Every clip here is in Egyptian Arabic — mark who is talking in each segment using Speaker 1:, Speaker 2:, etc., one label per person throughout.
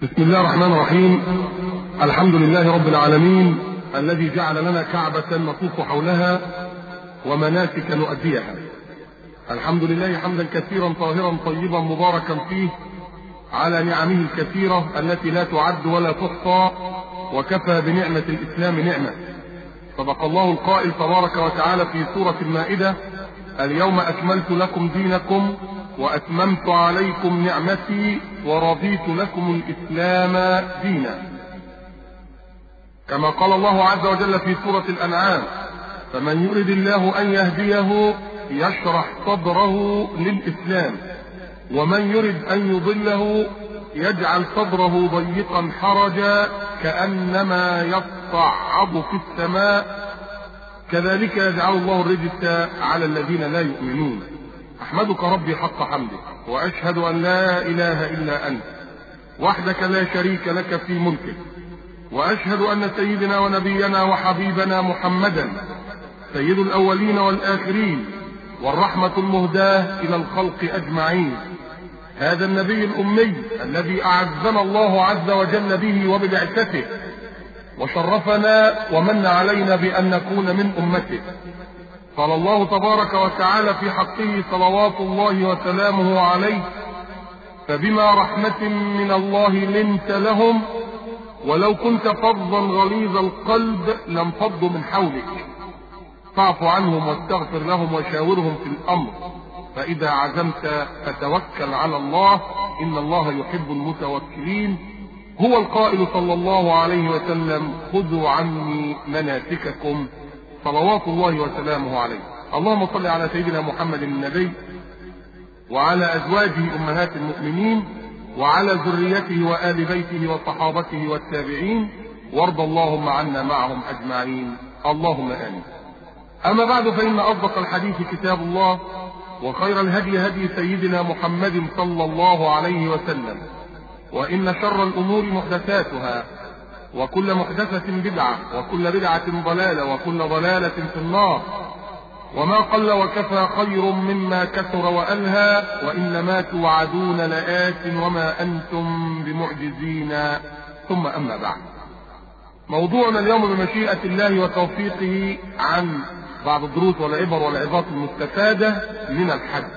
Speaker 1: بسم الله الرحمن الرحيم الحمد لله رب العالمين الذي جعل لنا كعبة نطوف حولها ومناسك نؤديها الحمد لله حمدا كثيرا طاهرا طيبا مباركا فيه على نعمه الكثيرة التي لا تعد ولا تحصى وكفى بنعمة الإسلام نعمة صدق الله القائل تبارك وتعالى في سورة المائدة اليوم أكملت لكم دينكم وأتممت عليكم نعمتي ورضيت لكم الإسلام دينا كما قال الله عز وجل في سورة الأنعام فمن يرد الله أن يهديه يشرح صدره للإسلام ومن يرد أن يضله يجعل صدره ضيقا حرجا كأنما يصعد في السماء كذلك يجعل الله الرجس على الذين لا يؤمنون أحمدك ربي حق حمدك وأشهد أن لا إله إلا أنت وحدك لا شريك لك في ملكك وأشهد أن سيدنا ونبينا وحبيبنا محمدا سيد الأولين والآخرين والرحمة المهداة إلى الخلق أجمعين هذا النبي الأمي الذي أعزنا الله عز وجل به وببعثته وشرفنا ومن علينا بأن نكون من أمته قال الله تبارك وتعالى في حقه صلوات الله وسلامه عليه فبما رحمة من الله لنت لهم ولو كنت فظا غليظ القلب لانفضوا من حولك فاعف عنهم واستغفر لهم وشاورهم في الأمر فإذا عزمت فتوكل على الله إن الله يحب المتوكلين هو القائل صلى الله عليه وسلم خذوا عني مناسككم صلوات الله وسلامه عليه اللهم صل على سيدنا محمد النبي وعلى أزواجه أمهات المؤمنين وعلى ذريته وآل بيته وصحابته والتابعين وارض اللهم عنا معهم أجمعين اللهم آمين أما بعد فإن أصدق الحديث كتاب الله وخير الهدي هدي سيدنا محمد صلى الله عليه وسلم وإن شر الأمور محدثاتها وكل محدثة بدعة وكل بدعة ضلالة وكل ضلالة في النار وما قل وكفى خير مما كثر وألهى وإنما توعدون لآت وما أنتم بمعجزين ثم أما بعد موضوعنا اليوم بمشيئة الله وتوفيقه عن بعض الدروس والعبر والعظات المستفادة من الحج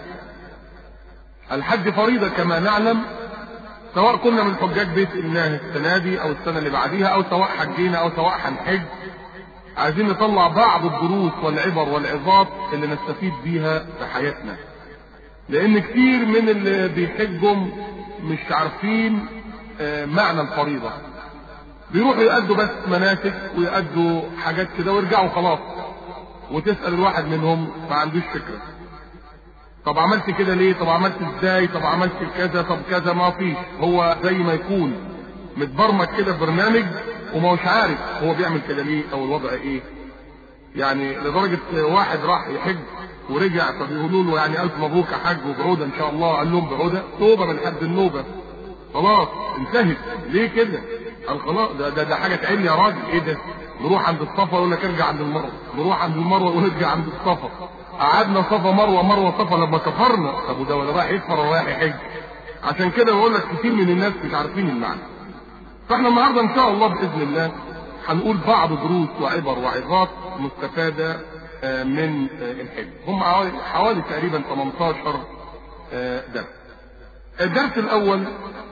Speaker 1: الحج فريضة كما نعلم سواء كنا من حجاج بيت الله السنة دي أو السنة اللي بعديها أو سواء حجينا أو سواء هنحج عايزين نطلع بعض الدروس والعبر والعظات اللي نستفيد بيها في حياتنا لأن كتير من اللي بيحجوا مش عارفين معنى الفريضة بيروحوا يأدوا بس مناسك ويأدوا حاجات كده ويرجعوا خلاص وتسأل الواحد منهم ما عندوش فكرة طب عملت كده ليه طب عملت ازاي طب عملت كذا طب كذا ما فيش هو زي ما يكون متبرمج كده برنامج وما هوش عارف هو بيعمل كده ليه او الوضع ايه يعني لدرجة واحد راح يحج ورجع فبيقولوا له يعني الف مبروك يا حاج وبعودة ان شاء الله قال لهم بعودة توبة من حد النوبة خلاص انتهت ليه كده قال خلاص ده, ده, ده حاجة تعين يا راجل ايه ده نروح عند الصفا يقول لك ارجع عند المروه نروح عند المروه ونرجع عند الصفا قعدنا صفا مروه مروه صفا لما كفرنا طب وده ولا رايح يكفر ولا رايح يحج عشان كده بقول لك كتير من الناس مش عارفين المعنى فاحنا النهارده ان شاء الله باذن الله هنقول بعض دروس وعبر وعظات مستفاده من الحج هم حوالي تقريبا 18 درس الدرس الاول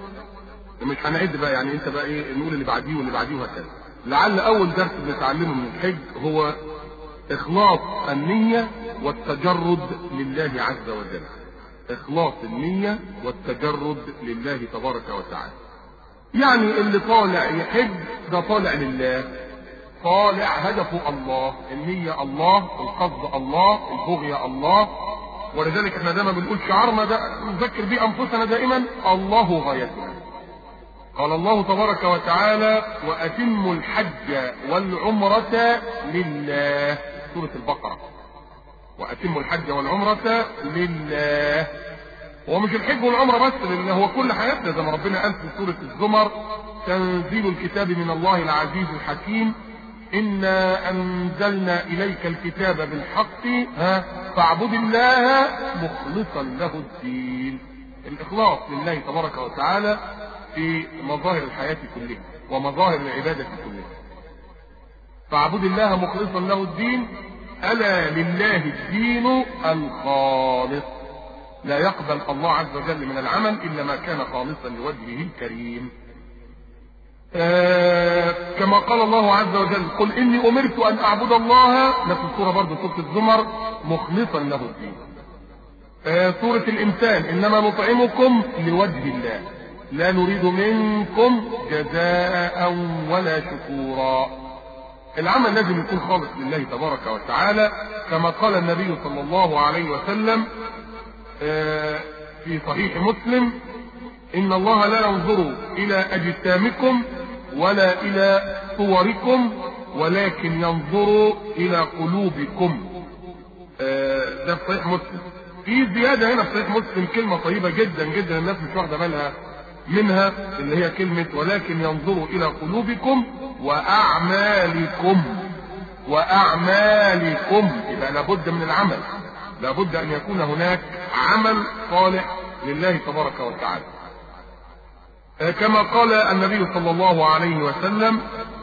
Speaker 1: مش هنعد بقى يعني انت بقى ايه نقول اللي بعديه واللي بعديه وهكذا لعل اول درس بنتعلمه من الحج هو اخلاص النية والتجرد لله عز وجل اخلاص النية والتجرد لله تبارك وتعالى يعني اللي طالع يحج ده طالع لله طالع هدفه الله النية الله القصد الله البغية الله ولذلك احنا دايما بنقول شعارنا ده نذكر بيه انفسنا دائما الله غايتنا قال الله تبارك وتعالى وأتموا الحج والعمرة لله سورة البقرة وأتموا الحج والعمرة لله هو مش الحج والعمرة بس لأن هو كل حياتنا زي ما ربنا قال في سورة الزمر تنزيل الكتاب من الله العزيز الحكيم إنا أنزلنا إليك الكتاب بالحق ها فاعبد الله مخلصا له الدين الإخلاص لله تبارك وتعالى في مظاهر الحياة كلها ومظاهر العبادة كلها فاعبد الله مخلصا له الدين ألا لله الدين الخالص لا يقبل الله عز وجل من العمل إلا ما كان خالصا لوجهه الكريم آه كما قال الله عز وجل قل إني أمرت أن أعبد الله نفس السورة برضه سورة الزمر مخلصا له الدين آه سورة الإنسان إنما نطعمكم لوجه الله لا نريد منكم جزاء ولا شكورا العمل لازم يكون خالص لله تبارك وتعالى كما قال النبي صلى الله عليه وسلم في صحيح مسلم إن الله لا ينظر إلى أجسامكم ولا إلى صوركم ولكن ينظر إلى قلوبكم ده في صحيح مسلم في زيادة هنا في صحيح مسلم كلمة طيبة جدا جدا الناس مش واخدة بالها منها اللي هي كلمة ولكن ينظر إلى قلوبكم وأعمالكم وأعمالكم يبقى لابد من العمل لابد أن يكون هناك عمل صالح لله تبارك وتعالى كما قال النبي صلى الله عليه وسلم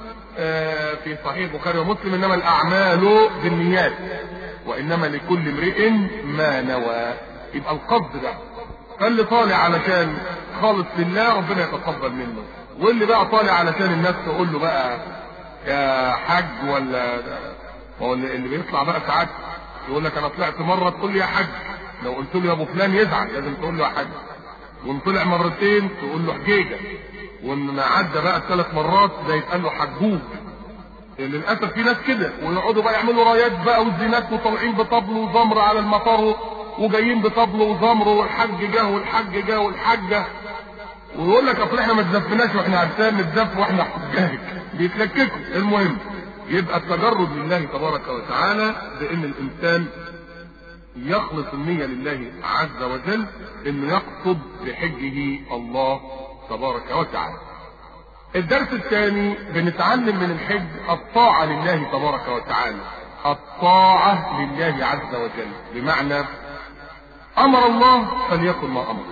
Speaker 1: في صحيح البخاري ومسلم انما الاعمال بالنيات وانما لكل امرئ ما نوى يبقى القصد ده فاللي طالع علشان خالص لله ربنا يتقبل منه واللي بقى طالع علشان الناس تقول له بقى يا حاج ولا هو اللي بيطلع بقى ساعات يقول لك انا طلعت مره تقول لي يا حاج لو قلت له يا ابو فلان يزعل لازم تقول له يا حاج وان طلع مرتين تقول له حجيجه وان عدى بقى ثلاث مرات ده يتقال له حجوج للاسف في ناس كده ويقعدوا بقى يعملوا رايات بقى والزينات وطالعين بطبل وزمر على المطار وجايين بطبل وزمر والحج جه والحج جه والحجه ويقول لك اصل احنا ما تزفناش واحنا عرسان نتزف واحنا حجاج بيتلككوا المهم يبقى التجرد لله تبارك وتعالى بان الانسان يخلص النية لله عز وجل انه يقصد بحجه الله تبارك وتعالى الدرس الثاني بنتعلم من الحج الطاعة لله تبارك وتعالى الطاعة لله عز وجل بمعنى امر الله فليكن ما امر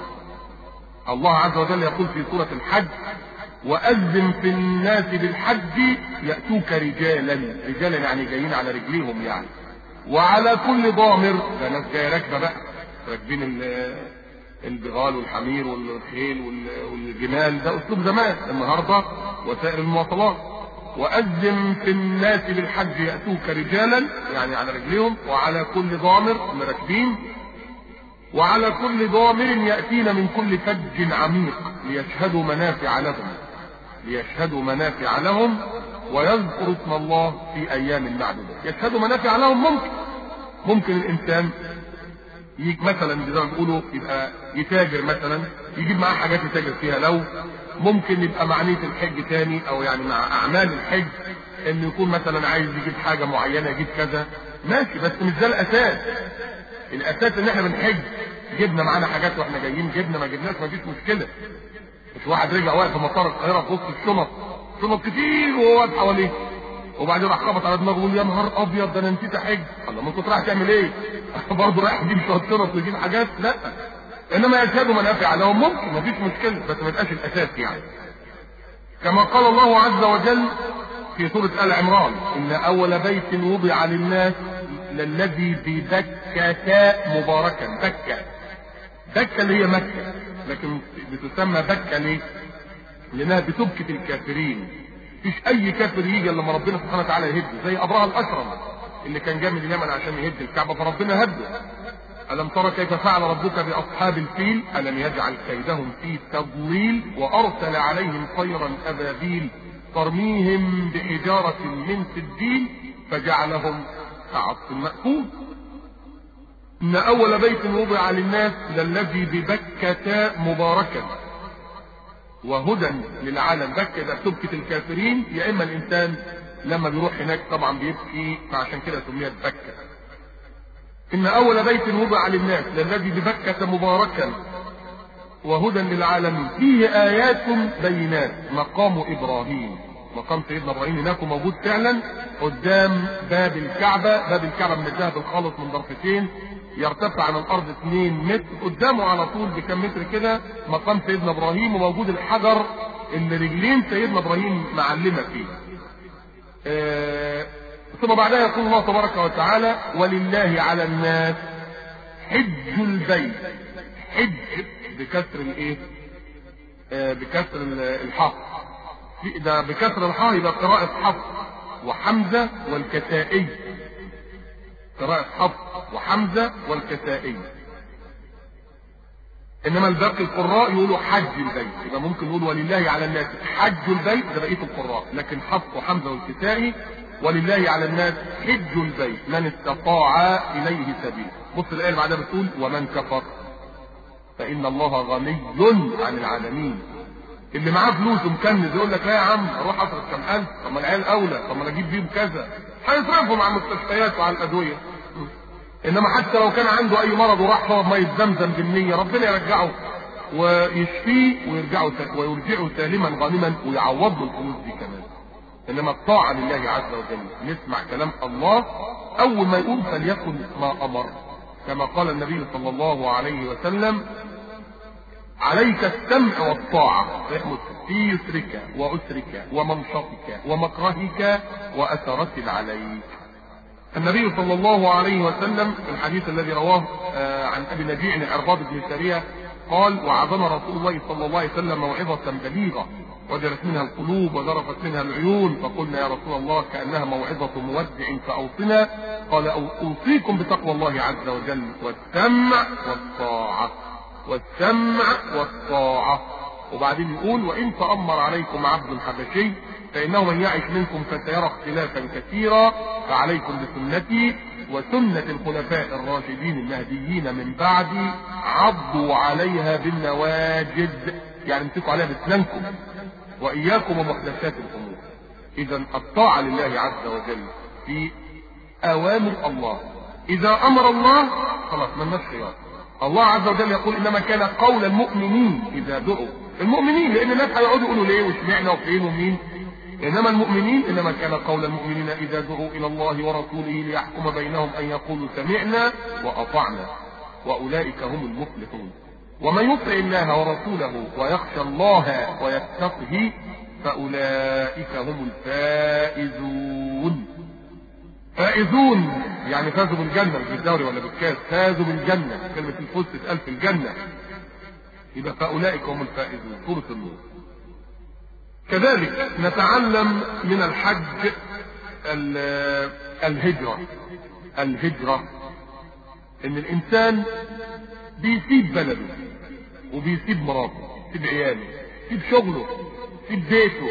Speaker 1: الله عز وجل يقول في سورة الحج وأذن في الناس بالحج يأتوك رجالا رجالا يعني جايين على رجليهم يعني وعلى كل ضامر ده ناس جايه راكبه بقى راكبين البغال والحمير والخيل والجمال ده اسلوب زمان النهارده وسائل المواصلات وأذن في الناس بالحج يأتوك رجالا يعني على رجليهم وعلى كل ضامر راكبين وعلى كل ضامر يأتين من كل فج عميق ليشهدوا منافع لهم ليشهدوا منافع لهم ويذكروا اسم الله في ايام معدودة يشهدوا منافع لهم ممكن ممكن الانسان يجي مثلا زي ما بيقولوا يبقى يتاجر مثلا يجيب معاه حاجات يتاجر فيها لو ممكن يبقى مع نية الحج تاني او يعني مع اعمال الحج انه يكون مثلا عايز يجيب حاجة معينة يجيب كذا ماشي بس مش ده الاساس الاساس ان احنا بنحج جبنا معانا حاجات واحنا جايين جبنا ما جبناش ما فيش مشكله مش واحد رجع واقف في مطار القاهره في وسط الشنط شنط كتير وهو واقف حواليه وبعدين راح خبط على دماغه ويقول يا نهار ابيض ده انا نسيت احج الله ما كنت رايح تعمل ايه؟ برضه رايح تجيب شويه شنط ويجيب حاجات لا انما يشهدوا منافع لهم ممكن ما فيش مشكله بس ما يبقاش الاساس يعني كما قال الله عز وجل في سورة آل عمران إن أول بيت وضع للناس للذي ببكة مباركا بكة بكة اللي هي مكة لكن بتسمى بكة ليه؟ لأنها بتبكة الكافرين مفيش أي كافر يجي إلا لما ربنا سبحانه وتعالى يهده زي أبرهة الأشرم اللي كان جاي من اليمن عشان يهد الكعبة فربنا هده ألم ترى كيف فعل ربك بأصحاب الفيل ألم يجعل كيدهم في تضليل وأرسل عليهم طيرا أبابيل ترميهم بحجارة من سجيل فجعلهم كعصف مأكول إن أول بيت وضع للناس للذي ببكة مباركا وهدى للعالم بكة ده تبكة الكافرين يا إما الإنسان لما بيروح هناك طبعا بيبكي فعشان كده سميت بكة إن أول بيت وضع للناس للذي ببكة مباركا وهدى للعالمين فيه آيات بينات مقام إبراهيم مقام سيدنا إبراهيم هناك موجود فعلا قدام باب الكعبة باب الكعبة من الذهب الخالص من ضرفتين يرتفع عن الارض 2 متر قدامه على طول بكم متر كده مقام سيدنا ابراهيم وموجود الحجر اللي رجلين سيدنا ابراهيم معلمه فيه آه ثم بعدها يقول الله تبارك وتعالى ولله على الناس حج البيت حج بكسر الايه آه بكسر الحاء ده بكسر الحاء يبقى قراءة حفص وحمزة والكسائي قراءة حفص وحمزة والكسائي انما الباقي القراء يقولوا حج البيت يبقى ممكن نقول ولله على الناس حج البيت ده بقيه القراء لكن حفص وحمزه والكسائي ولله على الناس حج البيت من استطاع اليه سبيل بص الايه اللي بعدها بتقول ومن كفر فان الله غني عن العالمين اللي معاه فلوس ومكنز يقول لك لا يا عم اروح اصرف كام الف طب ما العيال اولى طب ما انا اجيب بيهم كذا هيصرفهم على المستشفيات وعلى الادويه انما حتى لو كان عنده اي مرض وراح شرب ميه زمزم بالنيه ربنا يرجعه ويشفيه ويرجعه ويرجعه سالما غانما ويعوض له الفلوس دي كمان انما الطاعه لله عز وجل نسمع كلام الله اول ما يقول فليكن ما امر كما قال النبي صلى الله عليه وسلم عليك السمع والطاعة في يسرك وعسرك ومنشطك ومكرهك وأثرة عليك النبي صلى الله عليه وسلم في الحديث الذي رواه عن ابي نجيع العرباض بن سريه قال وعظنا رسول الله صلى الله عليه وسلم موعظه بليغه وجلت منها القلوب وذرفت منها العيون فقلنا يا رسول الله كانها موعظه مودع فاوصنا قال اوصيكم بتقوى الله عز وجل والسمع والطاعه والسمع والطاعه وبعدين يقول وان تامر عليكم عبد حبشي فإنه من يعش منكم فسيرى اختلافا كثيرا فعليكم بسنتي وسنة الخلفاء الراشدين المهديين من بعدي عضوا عليها بالنواجد يعني امسكوا عليها باسنانكم وإياكم ومحدثات الأمور إذا الطاعة لله عز وجل في أوامر الله إذا أمر الله خلاص مالناش خيار الله عز وجل يقول إنما كان قول المؤمنين إذا دعوا المؤمنين لأن الناس هيقعدوا يقولوا ليه واشمعنى وفين ومين انما المؤمنين انما كان قول المؤمنين اذا دعوا الى الله ورسوله ليحكم بينهم ان يقولوا سمعنا واطعنا واولئك هم المفلحون ومن يطع الله ورسوله ويخشى الله ويتقه فاولئك هم الفائزون فائزون يعني فازوا بالجنه مش بالدوري ولا بالكاس فازوا بالجنه كلمه الفوز تتقال في الجنه يبقى فاولئك هم الفائزون سوره النور كذلك نتعلم من الحج الهجرة الهجرة ان الانسان بيسيب بلده وبيسيب مراته يسيب عياله يسيب شغله يسيب بيته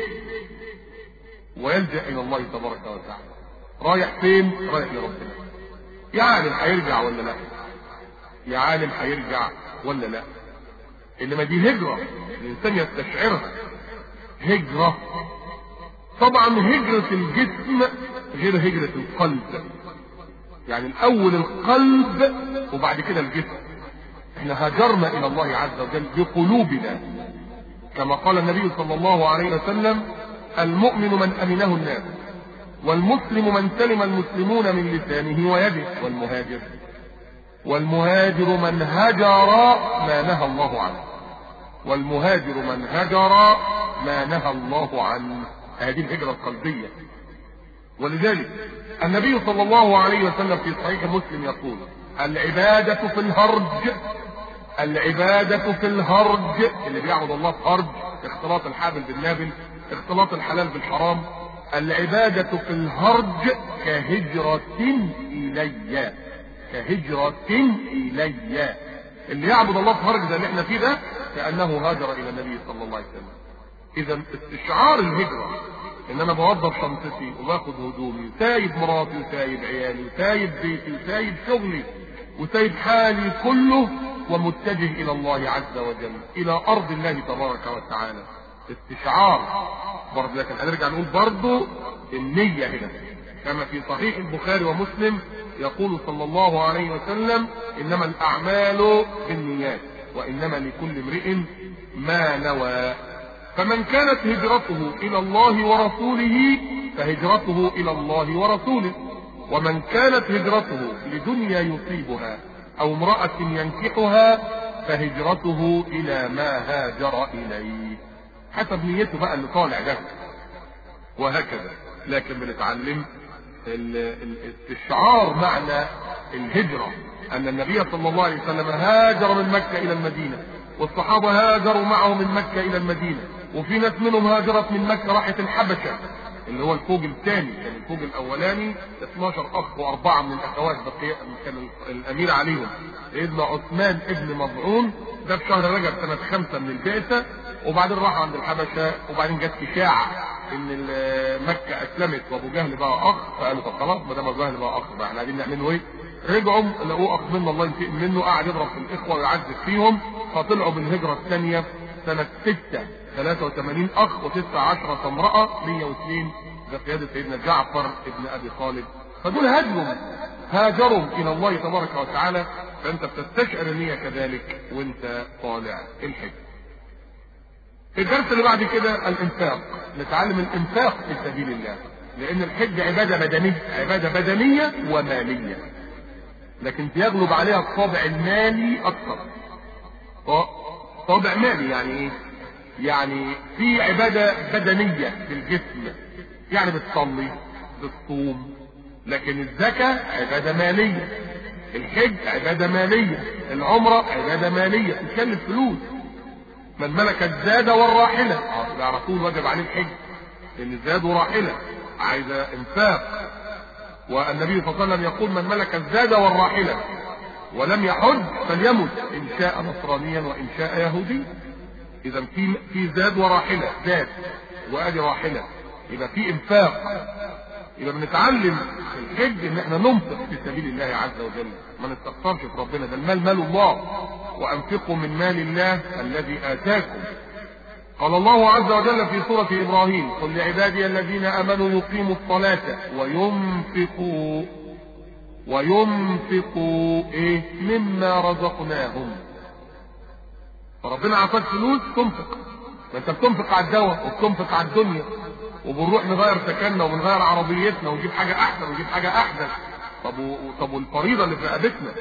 Speaker 1: ويلجأ الى الله تبارك وتعالى رايح فين رايح لربنا يا عالم هيرجع ولا لا يا عالم هيرجع ولا لا انما دي هجرة الانسان يستشعرها هجرة طبعا هجرة الجسم غير هجرة القلب يعني الاول القلب وبعد كده الجسم احنا هاجرنا الى الله عز وجل بقلوبنا كما قال النبي صلى الله عليه وسلم المؤمن من امنه الناس والمسلم من سلم المسلمون من لسانه ويده والمهاجر والمهاجر من هجر ما نهى الله عنه والمهاجر من هجر ما نهى الله عنه هذه الهجرة القلبية ولذلك النبي صلى الله عليه وسلم في صحيح مسلم يقول العبادة في الهرج العبادة في الهرج اللي بيعبد الله في هرج اختلاط الحابل بالنابل اختلاط الحلال بالحرام العبادة في الهرج كهجرة إلي كهجرة إلي اللي يعبد الله في هرج زي اللي احنا فيه ده كأنه هاجر إلى النبي صلى الله عليه وسلم إذا استشعار الهجرة إن أنا بوظف شنطتي وباخد هدومي وسايب مراتي وسايب عيالي وسايب بيتي وسايب شغلي وسايب حالي كله ومتجه إلى الله عز وجل إلى أرض الله تبارك وتعالى استشعار برضه لكن هنرجع نقول برضه النية هنا كما في صحيح البخاري ومسلم يقول صلى الله عليه وسلم إنما الأعمال بالنيات وإنما لكل امرئ ما نوى فمن كانت هجرته إلى الله ورسوله فهجرته إلى الله ورسوله ومن كانت هجرته لدنيا يصيبها او امرأة ينكحها فهجرته الى ما هاجر اليه حسب نيته بقى اللي طالع ده وهكذا لكن بنتعلم استشعار معنى الهجرة ان النبي صلى الله عليه وسلم هاجر من مكة الى المدينة والصحابة هاجروا معه من مكة الى المدينة وفي ناس منهم هاجرت من مكة راحت الحبشة اللي هو الفوج الثاني يعني الفوج الاولاني 12 اخ واربعه من الاخوات بقي كان الامير عليهم سيدنا عثمان ابن مضعون ده في شهر رجب سنه خمسه من البعثه وبعدين راحوا عند الحبشه وبعدين جت اشاعه ان مكه اسلمت وابو جهل بقى اخ فقالوا طب خلاص ما دام ابو جهل بقى اخ بقى احنا عايزين نعمله ايه؟ رجعوا لقوه اخ منه الله ينتقم منه قعد يضرب في الاخوه ويعذب فيهم فطلعوا بالهجره الثانيه سنه سته 83 اخ و19 امراه 102 بقياده سيدنا جعفر ابن ابي طالب فدول هاجروا هاجروا الى الله تبارك وتعالى فانت بتستشعر النيه كذلك وانت طالع الحج الدرس اللي بعد كده الانفاق نتعلم الانفاق في سبيل الله لان الحج عباده بدنيه عباده بدنيه وماليه لكن بيغلب عليها الطابع المالي اكثر طابع مالي يعني ايه يعني في عبادة بدنية في الجسم يعني بتصلي بتصوم لكن الزكاة عبادة مالية الحج عبادة مالية العمرة عبادة مالية تتكلم فلوس من ملك الزاد والراحلة على طول وجب عليه الحج لأن الزاد وراحلة عايزة انفاق والنبي صلى الله عليه وسلم يقول من ملك الزاد والراحلة ولم يحج فليمت إن شاء نصرانيا وإن شاء يهوديا اذا في في زاد وراحله زاد وادي راحله يبقى في انفاق يبقى بنتعلم في الحج ان احنا ننفق في سبيل الله عز وجل ما نستخسرش في ربنا ده المال مال الله وانفقوا من مال الله الذي اتاكم قال الله عز وجل في سورة إبراهيم قل لعبادي الذين آمنوا يقيموا الصلاة وينفقوا وينفقوا إيه مما رزقناهم فربنا عطاك فلوس تنفق ما انت بتنفق على الدواء وبتنفق على الدنيا وبنروح نغير سكننا ونغير عربيتنا ونجيب حاجه احسن ونجيب حاجه احدث طب و... طب والفريضه اللي في رقبتنا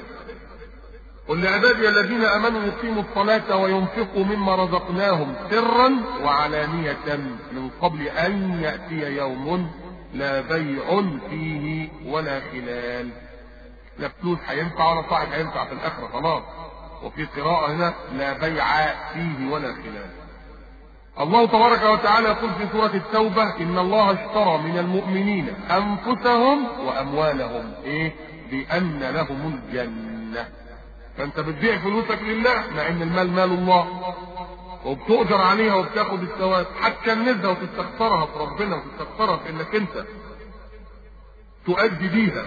Speaker 1: قل لعبادي الذين امنوا يقيموا الصلاه وينفقوا مما رزقناهم سرا وعلانيه من قبل ان ياتي يوم لا بيع فيه ولا خلال لا فلوس هينفع ولا صاحب هينفع في الاخره خلاص وفي قراءة هنا لا بيع فيه ولا خلاف الله تبارك وتعالى يقول في سورة التوبة إن الله اشترى من المؤمنين أنفسهم وأموالهم إيه؟ بأن لهم الجنة فأنت بتبيع فلوسك لله مع إن المال مال الله وبتؤجر عليها وبتاخد الثواب هتكنزها وتستخسرها في ربنا وتستخسرها في إنك أنت تؤدي بيها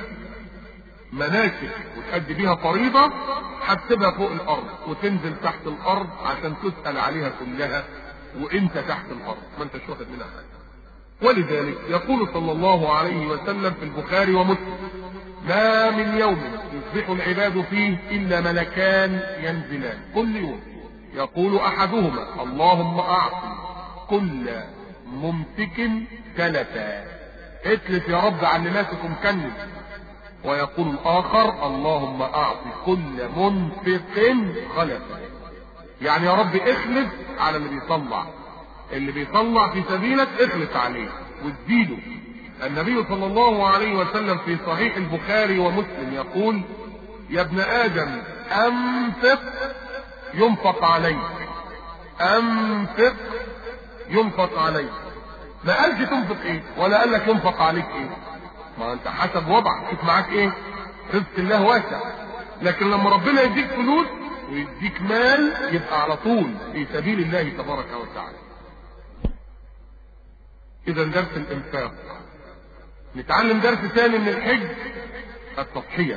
Speaker 1: مناسك وتأدي بيها فريضة هتسيبها فوق الأرض وتنزل تحت الأرض عشان تسأل عليها كلها وأنت تحت الأرض ما أنتش واخد منها حاجة ولذلك يقول صلى الله عليه وسلم في البخاري ومسلم ما من يوم يصبح العباد فيه إلا ملكان ينزلان كل يوم يقول أحدهما اللهم أعطي كل ممسك تلفا اتلف يا رب عن ماسك مكنز ويقول الآخر اللهم أعط كل منفق خلفا يعني يا رب اخلف على اللي بيطلع اللي بيطلع في سبيلك اخلف عليه واديله النبي صلى الله عليه وسلم في صحيح البخاري ومسلم يقول يا ابن آدم أنفق ينفق عليك أنفق ينفق عليك ما قالش تنفق ايه ولا قال لك ينفق عليك ايه ما انت حسب وضعك شوف معاك ايه رزق الله واسع لكن لما ربنا يديك فلوس ويديك مال يبقى على طول في سبيل الله تبارك وتعالى اذا درس الانفاق نتعلم درس ثاني من الحج التضحية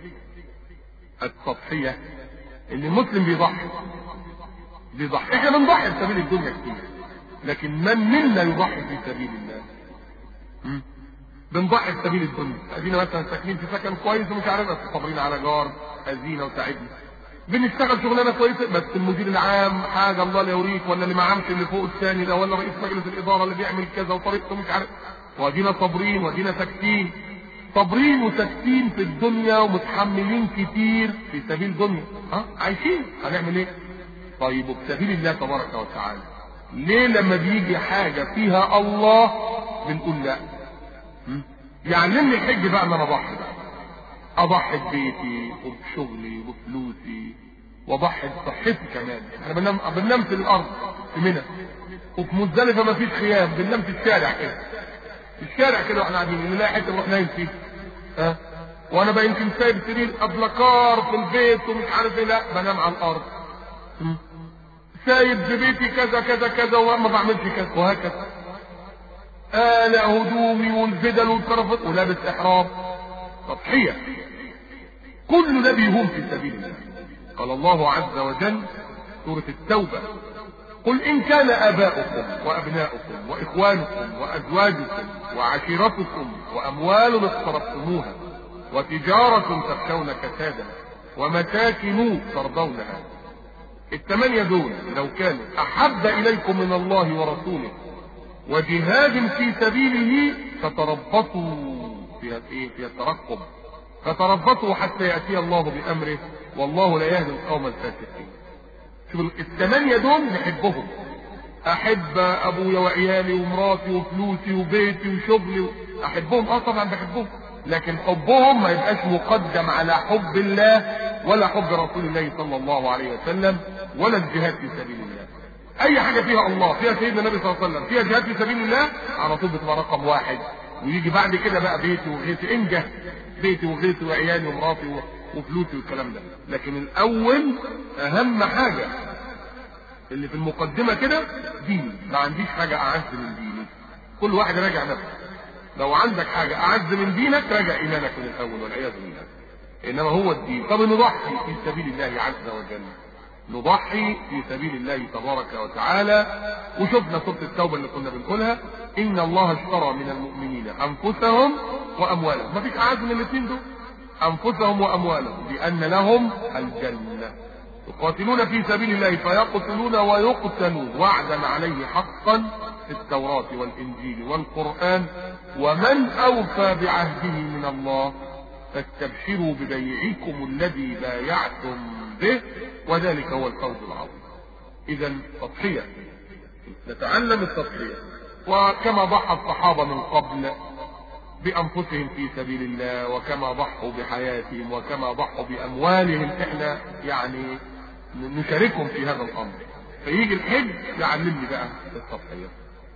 Speaker 1: التضحية ان المسلم بيضحي بيضحي احنا بنضحي في سبيل الدنيا كتير لكن من منا يضحي في سبيل الله م? بنضحي في سبيل الدنيا ادينا مثلا ساكنين في سكن كويس ومش عارف بس صابرين على جار اذينا وساعدنا بنشتغل شغلانه كويسه بس المدير العام حاجه الله لا يوريك ولا اللي معامش اللي فوق الثاني ده ولا رئيس مجلس الاداره اللي بيعمل كذا وطريقته مش عارف وادينا صابرين وادينا ساكتين صابرين وساكتين في الدنيا ومتحملين كتير في سبيل الدنيا ها عايشين هنعمل ايه طيب وبسبيل الله تبارك وتعالى ليه لما بيجي حاجة فيها الله بنقول لا م? يعلمني الحج بقى ان انا اضحي بقى اضحي ببيتي وبشغلي وبفلوسي واضحي بصحتي كمان احنا بننام بننام في الارض في منى وفي مزدلفه ما فيش خيام بننام في الشارع كده في الشارع كده واحنا قاعدين نلاقي حته نروح نايم فيه ها وانا بقى يمكن سايب سرير ابلكار في البيت ومش عارف ايه لا بنام على الارض م? سايب في بيتي كذا كذا كذا وما بعملش كذا وهكذا آلة هدومي والبدل والكرافات ولابس إحرام تضحية كل ده بيهون في سبيل الله قال الله عز وجل سورة التوبة قل إن كان آباؤكم وأبناؤكم وإخوانكم وأزواجكم وعشيرتكم وأموال اقترفتموها وتجارة تخشون كسادها ومساكن ترضونها الثمانية دول لو كانوا أحب إليكم من الله ورسوله وجهاد في سبيله فتربصوا في ايه في الترقب فتربصوا حتى يأتي الله بأمره والله لا يهدي القوم الفاسقين شوف الثمانية دول نحبهم أحب أبويا وعيالي ومراتي وفلوسي وبيتي وشغلي أحبهم أه طبعا بحبهم لكن حبهم ما يبقاش مقدم على حب الله ولا حب رسول الله صلى الله عليه وسلم ولا الجهاد في سبيل الله اي حاجه فيها الله فيها سيدنا النبي صلى الله عليه وسلم فيها جهاد في سبيل الله على طول بتبقى رقم واحد ويجي بعد كده بقى بيتي وغيتي انجح بيتي وغيتي وعيالي ومراتي وفلوسي والكلام ده لكن الاول اهم حاجه اللي في المقدمه كده ديني ما عنديش حاجه اعز من ديني كل واحد راجع نفسه لو عندك حاجه اعز من دينك راجع ايمانك من الاول والعياذ بالله انما هو الدين طب نضحي في سبيل الله عز وجل نضحي في سبيل الله تبارك وتعالى وشفنا سورة التوبة اللي كنا بنقولها إن الله اشترى من المؤمنين أنفسهم وأموالهم ما فيش أعز من الاثنين دول أنفسهم وأموالهم بأن لهم الجنة يقاتلون في سبيل الله فيقتلون ويقتلون وعدا عليه حقا في التوراة والإنجيل والقرآن ومن أوفى بعهده من الله فاستبشروا ببيعكم الذي بايعتم به وذلك هو الفوز العظيم اذا تضحية نتعلم التضحية وكما ضحى الصحابة من قبل بأنفسهم في سبيل الله وكما ضحوا بحياتهم وكما ضحوا بأموالهم احنا يعني نشاركهم في هذا الأمر فيجي الحج يعلمني بقى التضحية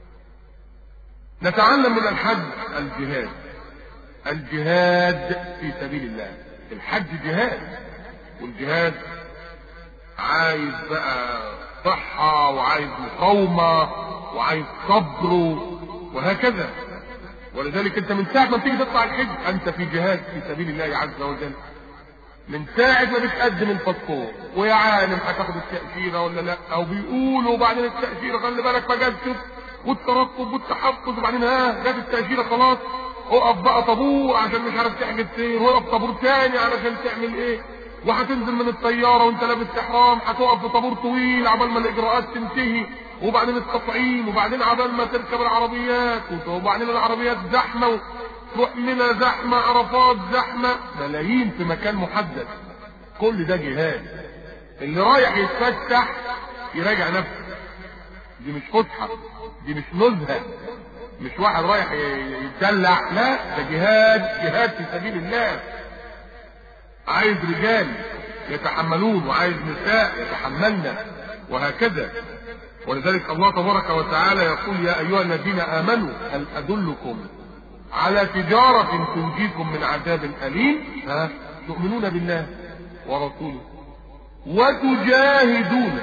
Speaker 1: نتعلم من الحج الجهاد الجهاد في سبيل الله الحج جهاد والجهاد عايز بقى صحة وعايز مقاومة وعايز صبر وهكذا ولذلك انت من ساعة ما تيجي تطلع الحج انت في جهاد في سبيل الله عز وجل من ساعة ما بتقدم الباسبور ويا عالم هتاخد التأشيرة ولا لا او بيقولوا وبعدين التأشيرة خلي بالك ما جاتش والترقب والتحفظ وبعدين ها جات التأشيرة خلاص اقف بقى طابور عشان مش عارف تحجز فين واقف طابور تاني علشان تعمل ايه وهتنزل من الطيارة وانت لابس احرام هتقف في طابور طويل عبال ما الاجراءات تنتهي وبعدين التطعيم وبعدين عبال ما تركب العربيات وبعدين العربيات زحمة تروح منى زحمة عرفات زحمة ملايين في مكان محدد كل ده جهاد اللي رايح يتفسح يراجع نفسه دي مش فسحة دي مش نزهة مش واحد رايح يتدلع لا ده جهاد جهاد في سبيل الله عايز رجال يتحملون وعايز نساء يتحملن وهكذا ولذلك الله تبارك وتعالى يقول يا ايها الذين امنوا هل ادلكم على تجارة تنجيكم من عذاب أليم ها تؤمنون بالله ورسوله وتجاهدون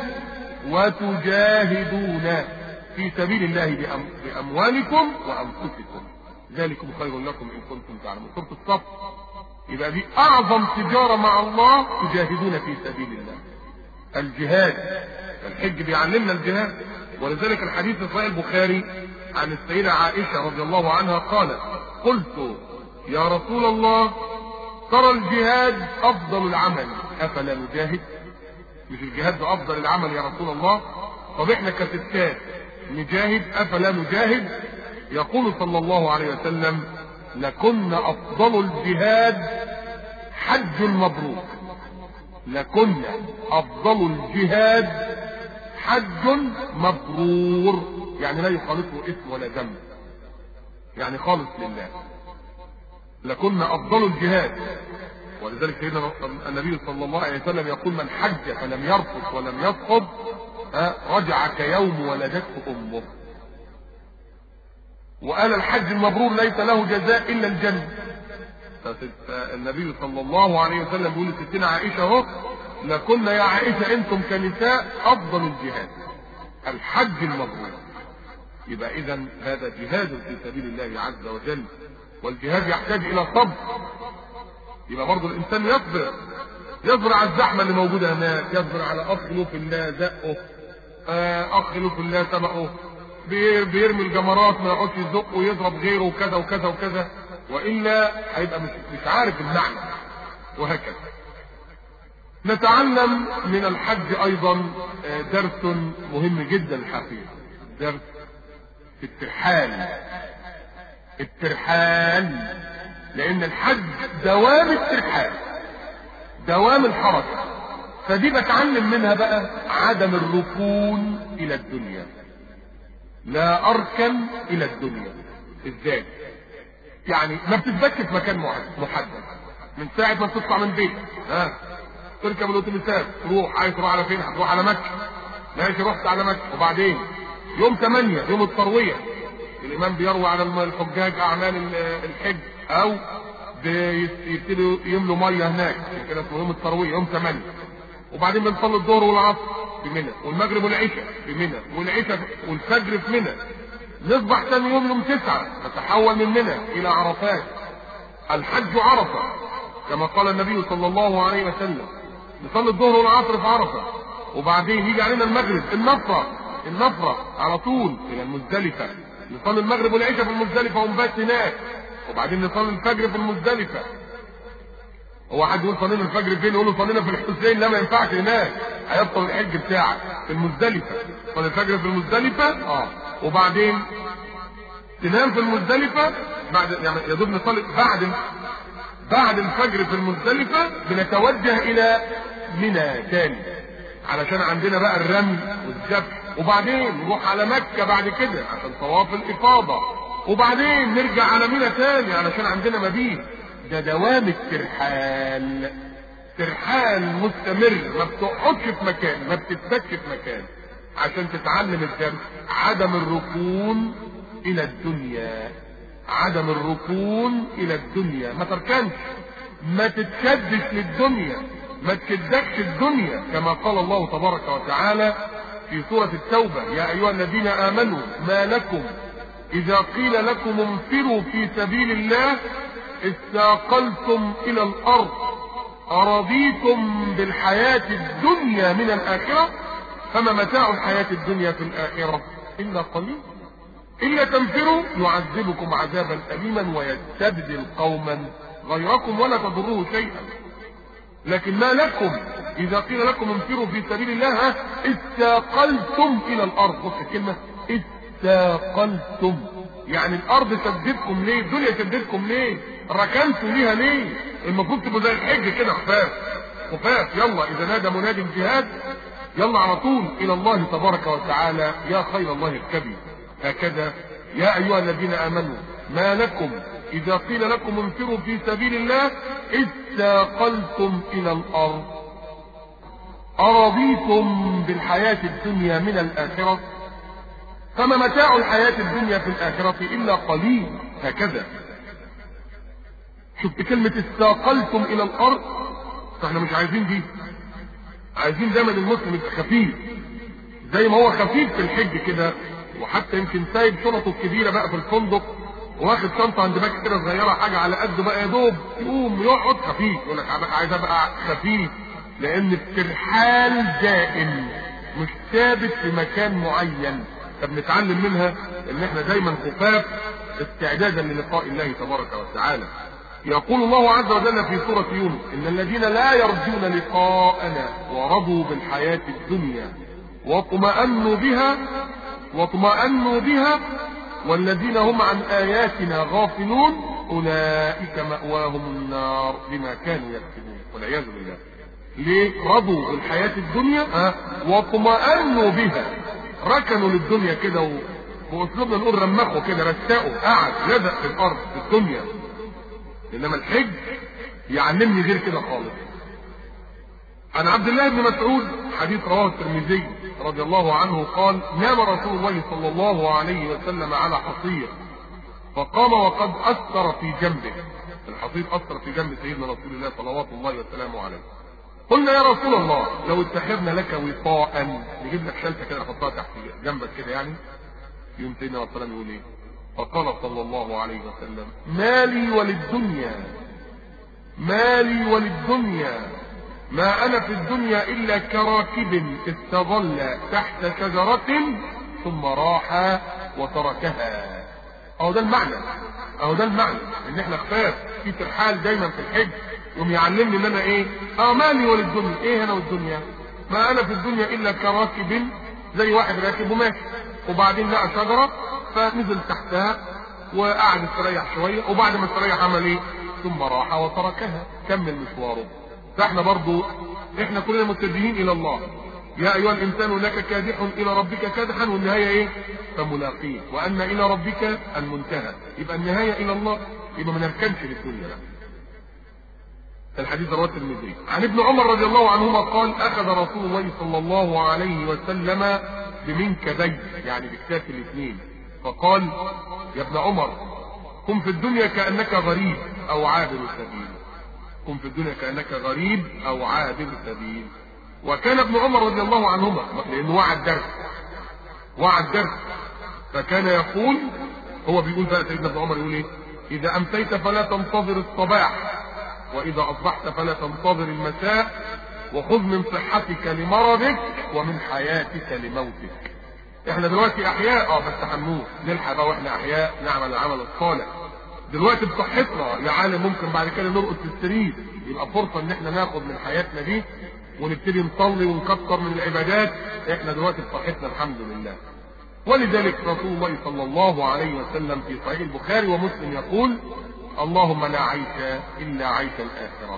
Speaker 1: وتجاهدون في سبيل الله بأم بأموالكم وأنفسكم ذلكم خير لكم إن كنتم تعلمون سورة الصف يبقى دي أعظم تجارة مع الله تجاهدون في سبيل الله الجهاد الحج بيعلمنا الجهاد ولذلك الحديث في صحيح البخاري عن السيدة عائشة رضي الله عنها قالت قلت يا رسول الله ترى الجهاد أفضل العمل أفلا نجاهد مش الجهاد ده أفضل العمل يا رسول الله طب احنا كستات نجاهد أفلا نجاهد يقول صلى الله عليه وسلم لكن افضل الجهاد حج مبرور لكن افضل الجهاد حج مبرور يعني لا يخالطه اسم ولا ذنب يعني خالص لله لكن افضل الجهاد ولذلك سيدنا النبي صلى الله عليه وسلم يقول من حج فلم يرفث ولم يصخب رجع كيوم ولدته امه وقال الحج المبرور ليس له جزاء الا الجنه النبي صلى الله عليه وسلم بيقول لستنا عائشه اهو لكنا يا عائشه انتم كنساء افضل الجهاد الحج المبرور يبقى اذا هذا جهاد في سبيل الله عز وجل والجهاد يحتاج الى صبر يبقى برضه الانسان يصبر يصبر على الزحمه اللي موجوده هناك يصبر على اخ له في الله زقه آه، اخ له في الله سبقه بيرمي الجمرات ما يقعدش يزق ويضرب غيره وكذا وكذا وكذا والا هيبقى مش, مش عارف المعنى وهكذا نتعلم من الحج ايضا آه، درس مهم جدا الحقيقه درس في الترحال الترحال لان الحج دوام الترحال دوام الحركه فدي بتعلم منها بقى عدم الركون الى الدنيا لا اركن الى الدنيا ازاي يعني ما بتثبتش في مكان محدد من ساعه ما بتطلع من بيتك ها تركب الاتوبيسات تروح عايز تروح على فين هتروح على مكه ماشي رحت على مكه وبعدين يوم 8 يوم الترويه الامام بيروي على الحجاج اعمال الحج او بيبتدوا يملوا ميه هناك كده اسمه يوم الترويه يوم 8 وبعدين بنصلي الظهر والعصر في منى والمغرب والعشاء في منى والعشاء والفجر في منى نصبح ثاني يوم يوم تسعة نتحول من منى إلى عرفات الحج عرفة كما قال النبي صلى الله عليه وسلم نصلي الظهر والعصر في عرفة وبعدين يجي علينا المغرب النفرة النفرة على طول إلى المزدلفة نصلي المغرب والعشاء في المزدلفة ونبات هناك وبعدين نصلي الفجر في المزدلفة هو حد يقول صلينا الفجر فين يقول له صلينا في الحسين لا ما ينفعش هناك هيبطل الحج بتاعك في المزدلفة صلي الفجر في المزدلفة اه وبعدين تنام في المزدلفة بعد يعني يا دوب نصلي بعد بعد الفجر في المزدلفة بنتوجه الى منى تاني علشان عندنا بقى الرمي والذبح وبعدين نروح على مكة بعد كده عشان طواف الإفاضة وبعدين نرجع على منى تاني علشان عندنا مبيت ده دوام الترحال ترحال مستمر ما بتقعدش في مكان ما بتثبتش في مكان عشان تتعلم الدرس عدم الركون الى الدنيا عدم الركون الى الدنيا ما تركنش ما تتشدش للدنيا ما تشدكش الدنيا كما قال الله تبارك وتعالى في سورة التوبة يا أيها الذين آمنوا ما لكم إذا قيل لكم انفروا في سبيل الله استاقلتم إلى الأرض أرضيتم بالحياة الدنيا من الآخرة فما متاع الحياة الدنيا في الآخرة إلا قليل إلا تنفروا يعذبكم عذابا أليما ويستبدل قوما غيركم ولا تضروه شيئا لكن ما لكم إذا قيل لكم انفروا في سبيل الله استاقلتم إلى الأرض بص الكلمة استاقلتم يعني الأرض سددكم ليه الدنيا سددكم ليه ركنتوا ليها ليه المفروض تبقوا زي الحج كده خفاف خفاف يلا إذا نادى منادي الجهاد يلا على طول الى الله تبارك وتعالى يا خير الله اركبي هكذا يا ايها الذين امنوا ما لكم اذا قيل لكم انفروا في سبيل الله استاقلتم الى الارض ارضيتم بالحياة الدنيا من الاخرة فما متاع الحياة الدنيا في الاخرة الا قليل هكذا شفت كلمة استاقلتم الى الارض فاحنا مش عايزين دي عايزين دايما المسلم يبقى خفيف زي ما هو خفيف في الحج كده وحتى يمكن سايب شنطه الكبيره بقى في الفندق واخد شنطه عند باك كده صغيره حاجه على قده بقى يا دوب يقوم يقعد خفيف يقول لك عايز ابقى خفيف لان الترحال دائم مش ثابت في مكان معين فبنتعلم منها ان احنا دايما خفاف استعدادا للقاء الله تبارك وتعالى يقول الله عز وجل في سورة يونس إن الذين لا يرجون لقاءنا ورضوا بالحياة الدنيا واطمأنوا بها واطمأنوا بها والذين هم عن آياتنا غافلون أولئك مأواهم النار بما كانوا يكسبون والعياذ بالله ليه رضوا بالحياة الدنيا ها واطمأنوا بها ركنوا للدنيا كده و... واسلوبنا نقول رمخوا كده رسقوا قعد لزق في الارض في الدنيا انما الحج يعلمني غير كده خالص عن عبد الله بن مسعود حديث رواه الترمذي رضي الله عنه قال نام رسول الله صلى الله عليه وسلم على حصير فقام وقد اثر في جنبه الحصير اثر في جنب سيدنا رسول الله صلوات الله وسلامه عليه قلنا يا رسول الله لو اتخذنا لك وطاء نجيب لك شلته كده نحطها تحت جنبك كده يعني يوم سيدنا عليه الصلاه يقول ايه فقال صلى الله عليه وسلم مالي وللدنيا مالي وللدنيا ما انا في الدنيا الا كراكب استظل تحت شجرة ثم راح وتركها اهو ده المعنى اهو ده المعنى ان احنا خفاف في ترحال دايما في الحج يوم يعلمني ان انا ايه اه مالي وللدنيا ايه انا والدنيا ما انا في الدنيا الا كراكب زي واحد راكب وماشي وبعدين لقى شجرة فنزل تحتها وقعد يستريح شوية وبعد ما استريح عمل ايه ثم راح وتركها كمل مشواره فاحنا برضو احنا كلنا متجهين الى الله يا ايها الانسان انك كادح الى ربك كادحا والنهايه ايه فملاقيه وان الى ربك المنتهى يبقى النهايه الى الله يبقى ما نركنش للدنيا لا الحديث رواه الترمذي عن ابن عمر رضي الله عنهما قال اخذ رسول الله صلى الله عليه وسلم بمنكبي يعني بكتاف الاثنين فقال يا ابن عمر كن في الدنيا كانك غريب او عابر سبيل كن في الدنيا كانك غريب او عابر سبيل وكان ابن عمر رضي الله عنهما لانه وعد درس وعد درس فكان يقول هو بيقول بقى سيدنا ابن عمر يقول ايه اذا امسيت فلا تنتظر الصباح واذا اصبحت فلا تنتظر المساء وخذ من صحتك لمرضك ومن حياتك لموتك احنا دلوقتي احياء اه بس هنموت نلحق بقى واحنا احياء نعمل العمل الصالح دلوقتي بصحتنا يا عالم ممكن بعد كده نرقد في السرير يبقى فرصه ان احنا ناخد من حياتنا دي ونبتدي نصلي ونكتر من العبادات احنا دلوقتي بصحتنا الحمد لله ولذلك رسول الله صلى الله عليه وسلم في صحيح البخاري ومسلم يقول اللهم لا عيش الا عيش الاخره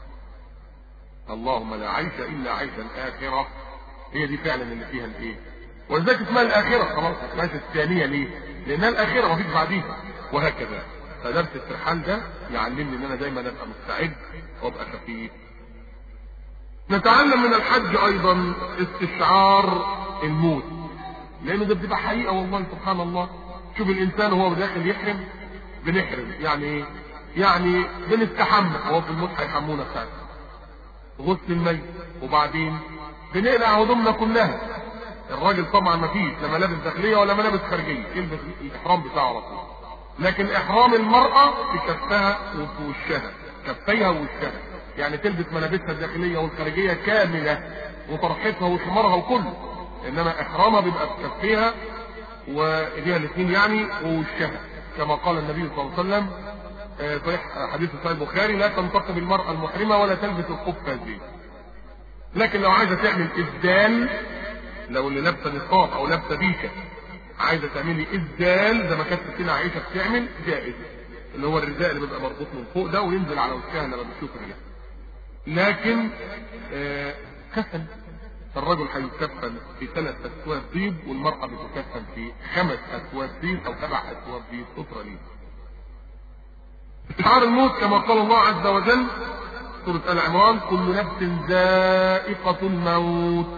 Speaker 1: اللهم لا عيش الا عيش الاخره هي دي فعلا اللي فيها الايه ولذلك اسمها الاخره خلاص ما اسمهاش الثانيه ليه لانها الاخره مفيش بعديها وهكذا فدرس الترحال ده يعلمني ان انا دايما ابقى مستعد وابقى خفيف نتعلم من الحج ايضا استشعار الموت لانه ده بتبقى حقيقه والله سبحان الله شوف الانسان وهو داخل يحرم بنحرم يعني ايه يعني بنستحمى هو في الموت هيحمونا ساعتها غسل الميت وبعدين بنقلع هدومنا كلها الراجل طبعا ما فيش لا ملابس داخليه ولا ملابس خارجيه يلبس الاحرام بتاعه على طول لكن احرام المراه في كفها وفي وشها كفيها ووشها يعني تلبس ملابسها الداخليه والخارجيه كامله وطرحتها وخمارها وكله انما احرامها بيبقى في كفيها وايديها الاثنين يعني ووشها كما قال النبي صلى الله عليه وسلم صحيح حديث صحيح البخاري لا تنتقب المرأة المحرمة ولا تلبس القفازين لكن لو عايزة تعمل إسدال لو اللي لابسة نقاب أو لابسة بيكة عايزة تعملي إسدال زي ما كانت ستنا عائشة بتعمل جائز اللي هو الرداء اللي بيبقى مربوط من فوق ده وينزل على وشها لما بتشوف الرجال لكن آه كفن الرجل هيكفن في ثلاث أسواب بيض والمرأة بتكفن في خمس أسواب بيض أو سبع أسواب بيض سترة ليه استشعار الموت كما قال الله عز وجل سورة آل عمران كل نفس ذائقة الموت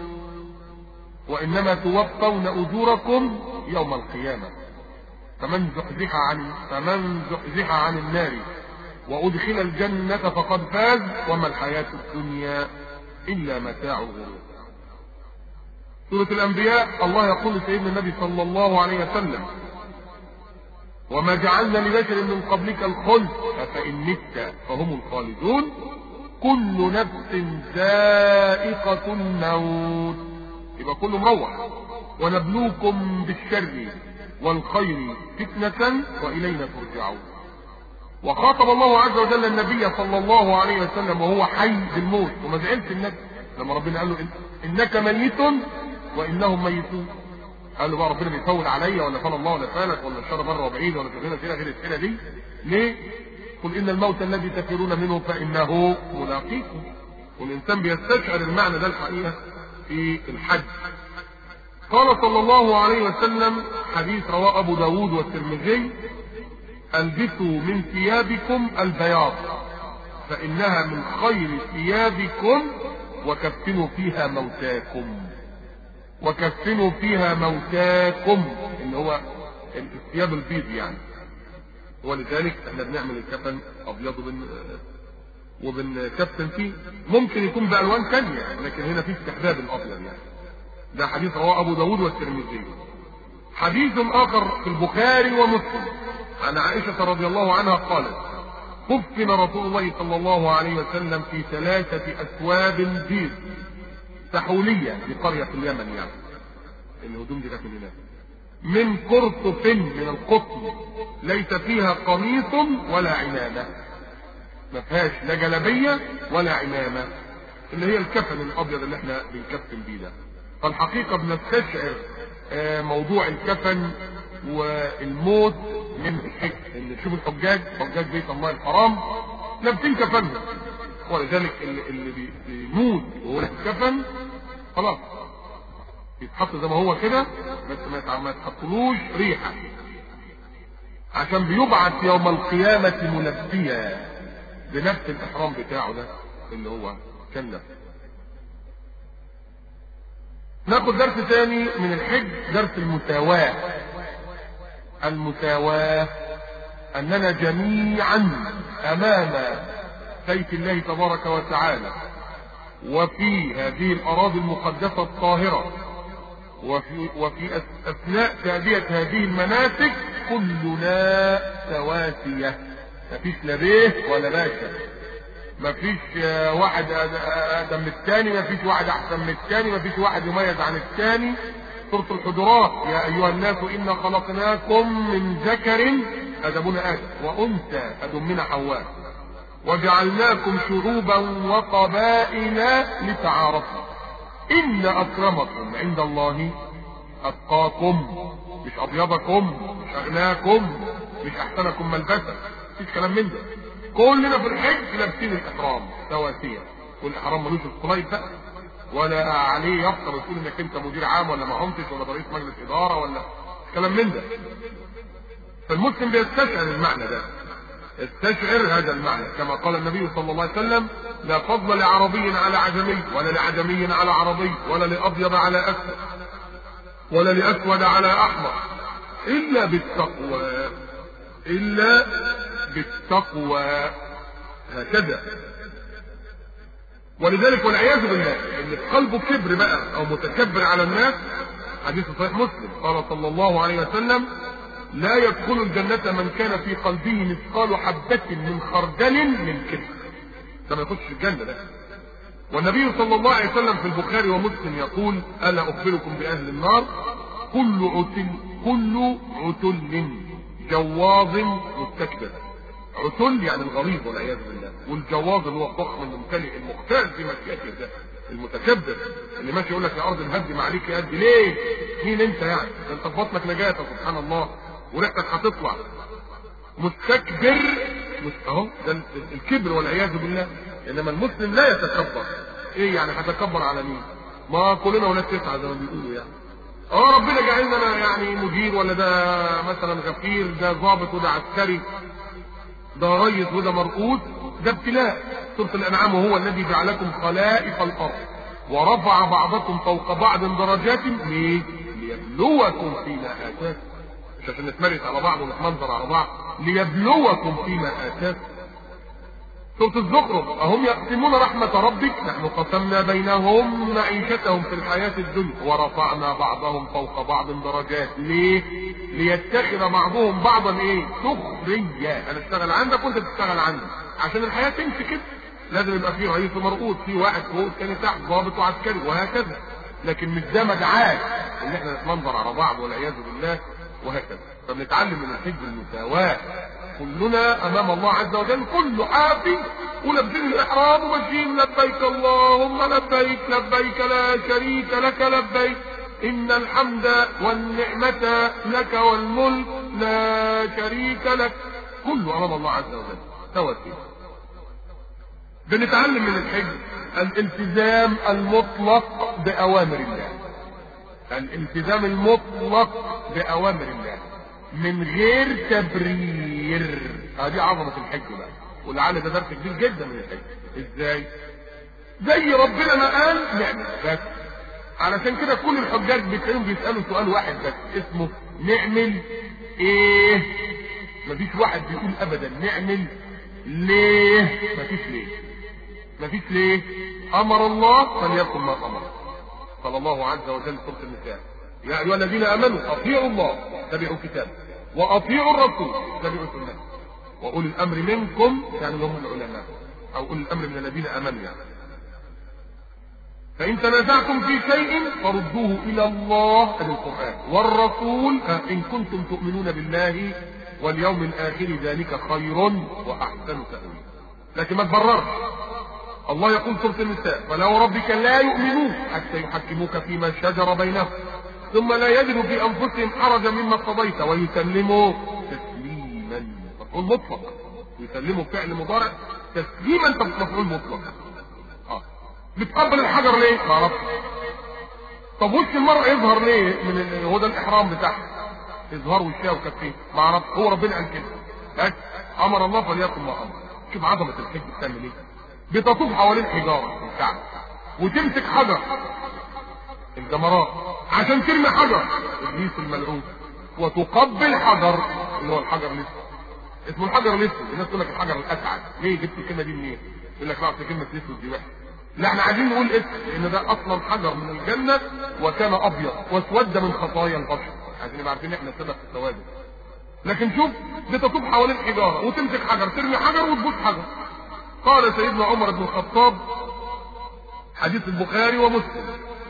Speaker 1: وإنما توفون أجوركم يوم القيامة فمن زحزح عن فمن زحزح عن النار وأدخل الجنة فقد فاز وما الحياة الدنيا إلا متاع الغرور سورة الأنبياء الله يقول لسيدنا النبي صلى الله عليه وسلم وما جعلنا لبشر من قبلك الخلد أفإن مت فهم الخالدون كل نفس ذائقة الموت يبقى كله مروح ونبلوكم بالشر والخير فتنة وإلينا ترجعون وخاطب الله عز وجل النبي صلى الله عليه وسلم وهو حي بالموت وما زعلش النبي لما ربنا قال له إنك ميت وإنهم ميتون قال له بقى ربنا بيفول عليا ولا فال الله ولا فالك ولا الشر بره وبعيد ولا شغلنا فينا غير السيره دي ليه؟ قل ان الموت الذي تفرون منه فانه ملاقيكم والانسان بيستشعر المعنى ده الحقيقه في الحج قال صلى الله عليه وسلم حديث رواه ابو داود والترمذي البسوا من ثيابكم البياض فانها من خير ثيابكم وكفنوا فيها موتاكم وكفنوا فيها موتاكم اللي هو الثياب البيض يعني ولذلك احنا بنعمل الكفن ابيض وبن وبنكفن فيه ممكن يكون بالوان ثانيه لكن هنا في استحباب الابيض يعني ده حديث رواه ابو داود والترمذي حديث اخر في البخاري ومسلم عن عائشه رضي الله عنها قالت كفن رسول الله صلى الله عليه وسلم في ثلاثه اثواب بيض سحوليه لقريه في اليمن يعني الهدوم دي كانت من هناك من قرطف من القطن ليس فيها قميص ولا عمامه ما فيهاش لا جلبيه ولا عمامه اللي هي الكفن الابيض اللي احنا بنكفن بيه ده فالحقيقه بنستشعر موضوع الكفن والموت من الحج ان تشوف الحجاج حجاج بيت الله الحرام لابسين كفنهم ولذلك اللي, اللي بيموت وهو كفن خلاص يتحط زي ما هو كده بس ما تحطلوش ريحه عشان بيبعث يوم القيامة ملبيا بنفس الإحرام بتاعه ده اللي هو كان لابسه ناخد درس تاني من الحج درس المساواة المساواة أننا جميعا أمام سيف الله تبارك وتعالى وفي هذه الأراضي المقدسة الطاهرة وفي, وفي أثناء تأدية هذه المناسك كلنا سواسية مفيش لا بيه ولا باشا مفيش واحد اقدم من الثاني مفيش واحد احسن من الثاني مفيش واحد يميز عن الثاني سورة الحجرات يا ايها الناس انا خلقناكم من ذكر ادمنا ادم وانثى ادمنا حواء وجعلناكم شعوبا وقبائل لتعارفوا ان اكرمكم عند الله اتقاكم مش اطيبكم مش اغناكم مش احسنكم ملبسا مفيش كلام من ده كلنا في الحج لابسين الاحرام سواسية والاحرام ملوش الصلايب بقى ولا عليه يفطر يقول انك انت مدير عام ولا ما قمتش ولا رئيس مجلس اداره ولا كلام من ده فالمسلم بيستشعر المعنى ده استشعر هذا المعنى كما قال النبي صلى الله عليه وسلم لا فضل لعربي على عجمي ولا لعجمي على عربي ولا لابيض على اسود ولا لاسود على احمر الا بالتقوى الا بالتقوى هكذا ولذلك والعياذ بالله ان في قلبه كبر بقى او متكبر على الناس حديث صحيح مسلم قال صلى الله عليه وسلم لا يدخل الجنة من كان في قلبه مثقال حبة من خردل من كبر ده ما يخش الجنة ده والنبي صلى الله عليه وسلم في البخاري ومسلم يقول ألا أخبركم بأهل النار كل عتل كل عتل جواظ مستكبر عتل يعني الغليظ والعياذ بالله والجواظ اللي هو الضخم الممتلئ المختال في مشيئته ده المتكبر اللي ماشي يقول لك يا ارض الهد عليك يا قد ليه؟ مين انت يعني؟ ده انت في بطنك نجاتك سبحان الله وريحتك هتطلع مستكبر اهو ده الكبر والعياذ بالله انما المسلم لا يتكبر ايه يعني هتكبر على مين؟ ما كلنا ولاد تسعه زي ما بيقولوا يعني اه ربنا جعلنا انا يعني مدير ولا ده مثلا غفير ده ضابط وده عسكري ده ريس وده مرؤوس ده ابتلاء سورة الأنعام وهو الذي جعلكم خلائف الأرض ورفع بعضكم فوق بعض درجات ليه؟ ليبلوكم فيما آتاكم مش عشان نتمرس على بعض ونتمنظر على بعض ليبلوكم فيما آتاكم سورة الزخرف أهم يقسمون رحمة ربك نحن قسمنا بينهم معيشتهم في الحياة الدنيا ورفعنا بعضهم فوق بعض درجات ليه؟ ليتخذ بعضهم بعضا ايه؟ سخرية أنا اشتغل عندك وأنت تشتغل عندي عشان الحياة تمشي كده لازم يبقى فيه رئيس ومرؤوس في واحد فوق الثاني تحت ضابط وعسكري وهكذا لكن مش ده مدعاة ان احنا نتمنظر على بعض والعياذ بالله وهكذا فبنتعلم من الحج المساواة كلنا امام الله عز وجل كله حافي ولابسين الاحرام وماشيين لبيك اللهم لبيك لبيك لا شريك لك لبيك إن الحمد والنعمة لك والملك لا شريك لك كله أمام الله عز وجل سوى فيه بنتعلم من الحج الالتزام المطلق بأوامر الله الالتزام المطلق بأوامر الله من غير تبرير هذه عظمة الحج بقى ولعل ده درس كبير جدا من الحج ازاي زي ربنا ما قال نعمل بس علشان كده كل الحجاج بتلاقيهم بيسالوا سؤال واحد بس اسمه نعمل ايه مفيش واحد بيقول ابدا نعمل ليه مفيش ليه مفيش ليه امر الله فليكن ما امر قال الله عز وجل في سوره النساء يا ايها الذين امنوا اطيعوا الله اتبعوا كتابه واطيعوا الرسول اتبعوا سنته واولي الامر منكم يعني هم العلماء او اولي الامر من الذين امنوا يعني فإن تنازعتم في شيء فردوه إلى الله هذا القرآن والرسول إن كنتم تؤمنون بالله واليوم الآخر ذلك خير وأحسن تأويلا لكن ما تبررش الله يقول سورة النساء فلو ربك لا يؤمنون حتى يحكموك فيما شجر بينهم ثم لا يجدوا في أنفسهم حرجا مما قضيت ويسلموا تسليما مفعول مطلق يسلموا فعل مضارع تسليما مفعول مطلق بتقبل الحجر ليه؟ ما اعرفش طب وش المرأة يظهر ليه من هو ده الإحرام بتاعها إظهار وشها وكفيه ما اعرفش هو ربنا قال كده بس أمر الله فليكن ما أمر شوف عظمة الحج بتعمل إيه بتطوف حوالين حجارة الكعبة وتمسك حجر الجمرات عشان ترمي حجر إبليس الملعون وتقبل حجر اللي هو الحجر الاسود اسمه الحجر الاسود الناس تقول لك الحجر الاسعد ليه جبت الكلمه دي منين؟ يقول لك لا كلمه الاسود دي وحشه لا احنا عايزين نقول اسم لان ده اصلا حجر من الجنه وكان ابيض واسود من خطايا البشر عايزين نبقى عارفين احنا سبب في السواد لكن شوف بتطوف حوالين حجاره وتمسك حجر ترمي حجر وتبوس حجر قال سيدنا عمر بن الخطاب حديث البخاري ومسلم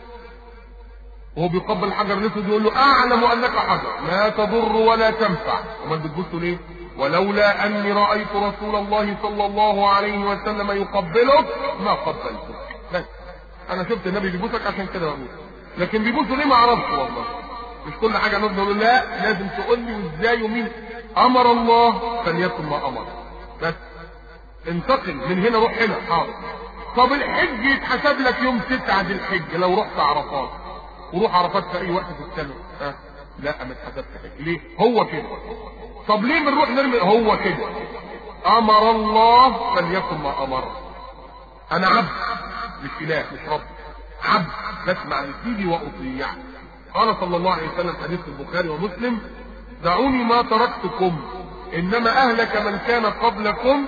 Speaker 1: وهو بيقبل الحجر الاسود يقول له اعلم انك حجر لا تضر ولا تنفع امال بتبصه ليه ولولا اني رايت رسول الله صلى الله عليه وسلم يقبلك ما قبلتك بس انا شفت النبي بيبوسك عشان كده بقول لكن بيبوسه ليه ما اعرفش والله مش كل حاجه نقدر نقول لا لازم تقول لي وازاي ومين امر الله فليكن ما امر بس انتقل من هنا روح هنا حاضر طب الحج يتحسب لك يوم تسعة ذي الحج لو رحت عرفات وروح عرفات في اي وقت في السنه ها لا ما اتحسبش حج ليه هو كده طب ليه بنروح نرمي هو كده امر الله فليكن ما امر انا عبد مش اله مش رب عبد بسمع لسيدي واطيع قال صلى الله عليه وسلم حديث البخاري ومسلم دعوني ما تركتكم انما اهلك من كان قبلكم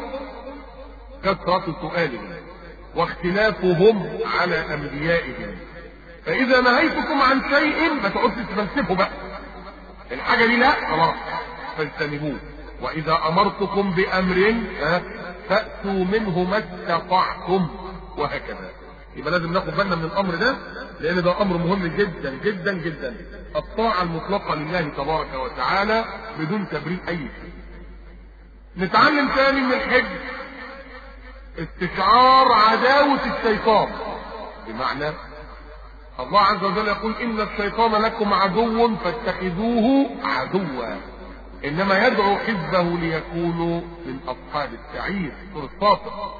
Speaker 1: كثرة سؤالهم واختلافهم على انبيائهم فاذا نهيتكم عن شيء ما تقعدش تفلسفوا بقى الحاجه دي لا خلاص فاجتنبوه واذا امرتكم بامر فاتوا منه ما استطعتم وهكذا يبقى لازم ناخد بالنا من الامر ده لان ده امر مهم جدا جدا جدا الطاعه المطلقه لله تبارك وتعالى بدون تبرير اي شيء نتعلم ثاني من الحج استشعار عداوه الشيطان بمعنى الله عز وجل يقول ان الشيطان لكم عدو فاتخذوه عدوا انما يدعو حزبه ليكونوا من اصحاب السعير سوره فاطر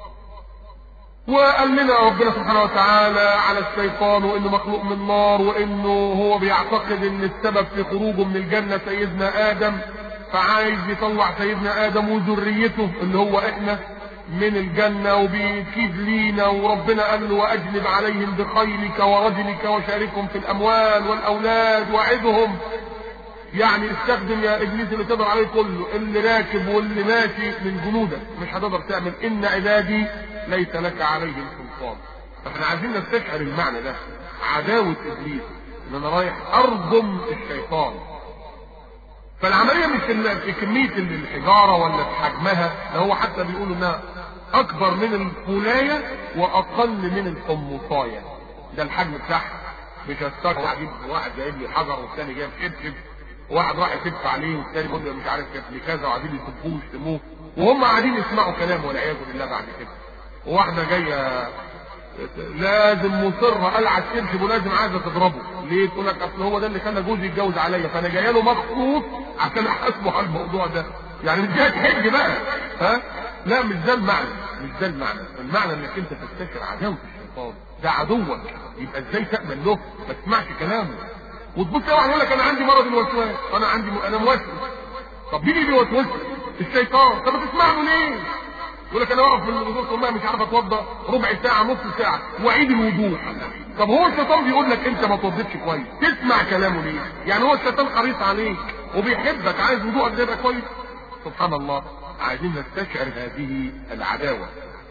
Speaker 1: وقال لنا ربنا سبحانه وتعالى على الشيطان وانه مخلوق من نار وانه هو بيعتقد ان السبب في خروجه من الجنه سيدنا ادم فعايز يطلع سيدنا ادم وذريته اللي هو احنا من الجنة وبيكيد لينا وربنا قال له وأجلب عليهم بخيلك ورجلك وشاركهم في الأموال والأولاد وعدهم يعني استخدم يا إبليس اللي تقدر عليه كله اللي راكب واللي ماشي من جنودك مش هتقدر تعمل إن عبادي ليس لك عليهم سلطان فاحنا عايزين نستشعر المعنى ده عداوة إبليس إن أنا رايح أرجم الشيطان فالعملية مش في كمية الحجارة ولا في حجمها ده هو حتى بيقولوا انها اكبر من الفولاية واقل من القمصاية ده الحجم بتاعها مش هستطيع اجيب واحد جايب لي حجر والثاني جايب شبشب واحد راح يسف عليه والثاني بيقول مش عارف كيف لي كذا وقاعدين يسبوه ويشتموه وهم قاعدين يسمعوا كلام والعياذ بالله بعد كده وواحده جايه لازم مصره قلعه الشبشب ولازم عايزه تضربه ليه تقول لك اصل هو ده اللي خلى جوزي يتجوز عليا فانا جاي له مخصوص عشان احاسبه على الموضوع ده يعني مش جاي تحج بقى ها لا مش ده المعنى مش ده المعنى المعنى انك انت تستشعر عداوه الشيطان ده عدوك يبقى ازاي تامن له ما تسمعش كلامه وتبص واحد يقول لك انا عندي مرض الوسواس انا عندي م... انا موسوس طب مين اللي بيوسوس الشيطان طب تسمع له ليه يقول لك انا واقف في الوضوء تقول مش عارف اتوضى ربع ساعه نص ساعه واعيد الوضوء طب هو الشيطان بيقول لك انت ما توضيتش كويس تسمع كلامه ليه يعني هو الشيطان حريص عليك وبيحبك عايز وضوءك ده يبقى كويس سبحان الله عايزين نستشعر هذه العداوه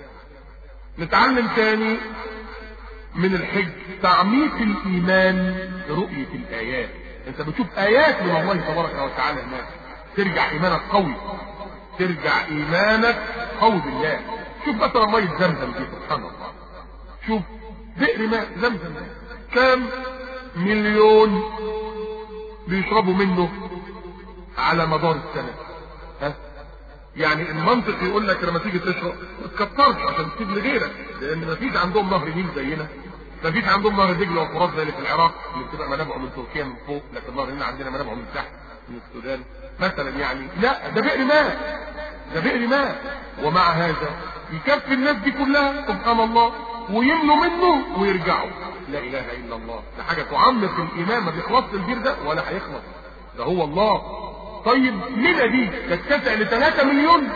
Speaker 1: نتعلم تاني من الحج تعميق الايمان برؤيه الايات انت بتشوف ايات من الله تبارك وتعالى هناك ترجع ايمانك قوي ترجع ايمانك قوي بالله شوف مثلا ميه زمزم دي سبحان الله شوف بئر ماء زمزم كام مليون بيشربوا منه على مدار السنه ها يعني المنطق يقول لك لما تيجي تشرب ما تكترش عشان تسيب لغيرك لان ما فيش عندهم نهر نيل زينا ما فيش عندهم نهر دجله وفرات زي اللي في العراق اللي بتبقى منابعه من تركيا من فوق لكن نهر النيل عندنا منابعه من تحت من السودان مثلا يعني لا ده بئر ماء ده بئر ماء ومع هذا يكفي الناس دي كلها سبحان الله ويملوا منه ويرجعوا لا اله الا الله ده حاجه تعمق الايمان ما بيخلصش البير ده ولا هيخلص ده هو الله طيب منى دي تتسع ل 3 مليون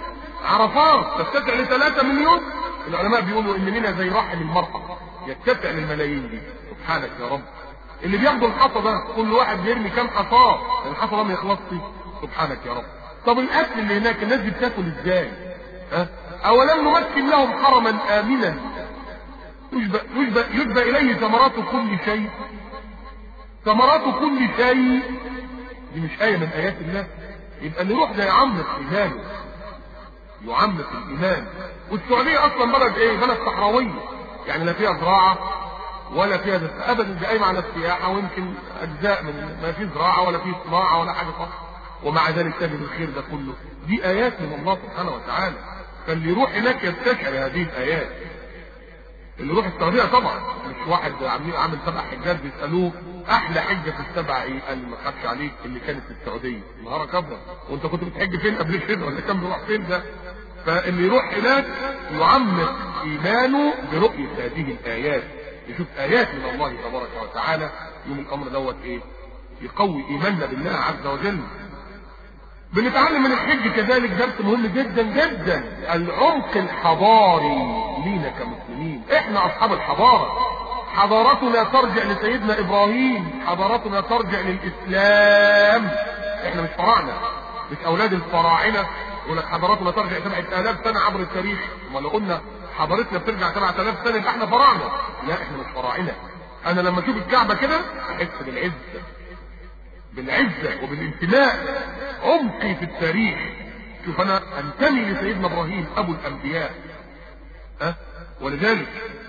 Speaker 1: عرفات تتسع ل 3 مليون العلماء بيقولوا ان منى زي رحم المرأة يتسع للملايين دي سبحانك يا رب اللي بياخدوا الحصى ده كل واحد بيرمي كام حصاه الحصى ده ما يخلصش سبحانك يا رب طب الاكل اللي هناك الناس دي بتاكل ازاي ها اولا نمكن لهم حرما امنا يشبه, يشبه, يشبه اليه ثمرات كل شيء ثمرات كل شيء دي مش آية من آيات الله يبقى اللي يروح ده يعمق إيمانه يعمق الإيمان والسعودية أصلا بلد إيه؟ بلد صحراوية يعني لا فيها زراعة ولا فيها دفء أبدا دي قايمة على السياحة ويمكن أجزاء من ما في زراعة ولا في صناعة ولا حاجة خالص ومع ذلك تجد الخير ده كله دي آيات من الله سبحانه وتعالى فاللي يروح هناك يستشعر هذه الآيات اللي يروح السعودية طبعا مش واحد عامل عامل سبع حجات بيسألوه احلى حجه في السبعه ايه؟ قال ما خافش عليك اللي كانت في السعوديه نهارك ابيض وانت كنت بتحج فين قبل كده ولا كان بيروح فين ده؟ فاللي يروح هناك يعمق ايمانه برؤيه هذه الايات يشوف ايات من الله تبارك وتعالى يوم الامر دوت ايه؟ يقوي ايماننا بالله عز وجل بنتعلم من الحج كذلك درس مهم جدا جدا العمق الحضاري لينا كمسلمين احنا اصحاب الحضاره حضارتنا ترجع لسيدنا ابراهيم حضارتنا ترجع للاسلام احنا مش فراعنه مش اولاد الفراعنه يقول لك حضارتنا ترجع 7000 سنه عبر التاريخ ما لو قلنا حضارتنا بترجع 7000 سنه يبقى احنا فراعنه لا احنا مش فراعنه انا لما اشوف الكعبه كده احس بالعزه بالعزه وبالانتماء عمقي في التاريخ شوف انا انتمي لسيدنا ابراهيم ابو الانبياء ها أه؟ ولذلك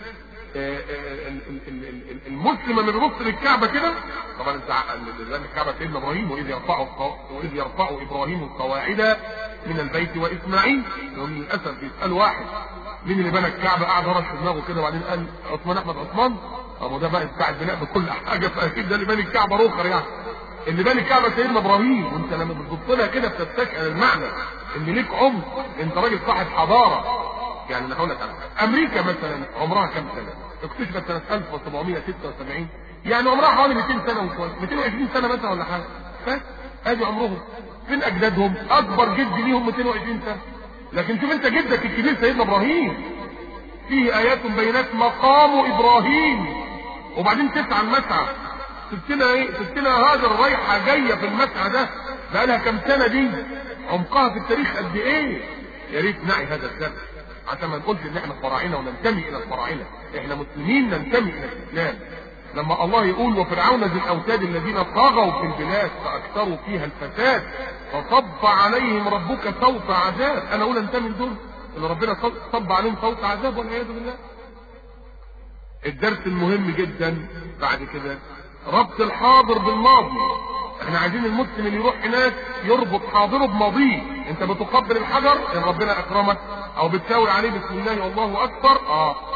Speaker 1: المسلم اللي بيبص للكعبه كده طبعا انت لان الكعبه سيدنا ابراهيم واذ يرفع واذ يرفع ابراهيم القواعد من البيت واسماعيل للاسف بيسال واحد مين اللي بنى الكعبه قعد هرش في دماغه كده وبعدين قال عثمان احمد عثمان طب ده بقى بتاع البناء بكل حاجه فاكيد ده اللي بنى الكعبه روخر يعني اللي بنى الكعبه سيدنا ابراهيم وانت لما بتبص لها كده بتستشعر المعنى ان ليك عمق انت راجل صاحب حضاره يعني انا هقول لك على حاجه امريكا مثلا عمرها كام سنه؟ اكتشفت سنه 1776 يعني عمرها حوالي 200 سنه وشويه 220 سنه مثلا ولا حاجه بس ادي عمرهم فين اجدادهم؟ اكبر جد ليهم 220 سنه لكن شوف انت جدك الكبير سيدنا ابراهيم فيه ايات بينات مقام ابراهيم وبعدين تسعى المسعى ستنا ايه؟ ستنا هاجر رايحه جايه في المسعى ده بقى لها كام سنه دي؟ عمقها في التاريخ قد ايه؟ يا ريت نعي هذا الدرس عشان ما نقولش ان احنا فراعنه وننتمي الى الفراعنه احنا مسلمين ننتمي الى الاسلام لما الله يقول وفرعون ذي الاوتاد الذين طغوا في البلاد فاكثروا فيها الفساد فصب عليهم ربك صوت عذاب انا اقول انتمي لدول ان ربنا صب عليهم صوت عذاب والعياذ بالله الدرس المهم جدا بعد كده ربط الحاضر بالماضي احنا عايزين المسلم اللي يروح هناك يربط حاضره بماضيه انت بتقبل الحجر ان ربنا اكرمك او بتساوي عليه بسم الله والله اكبر اه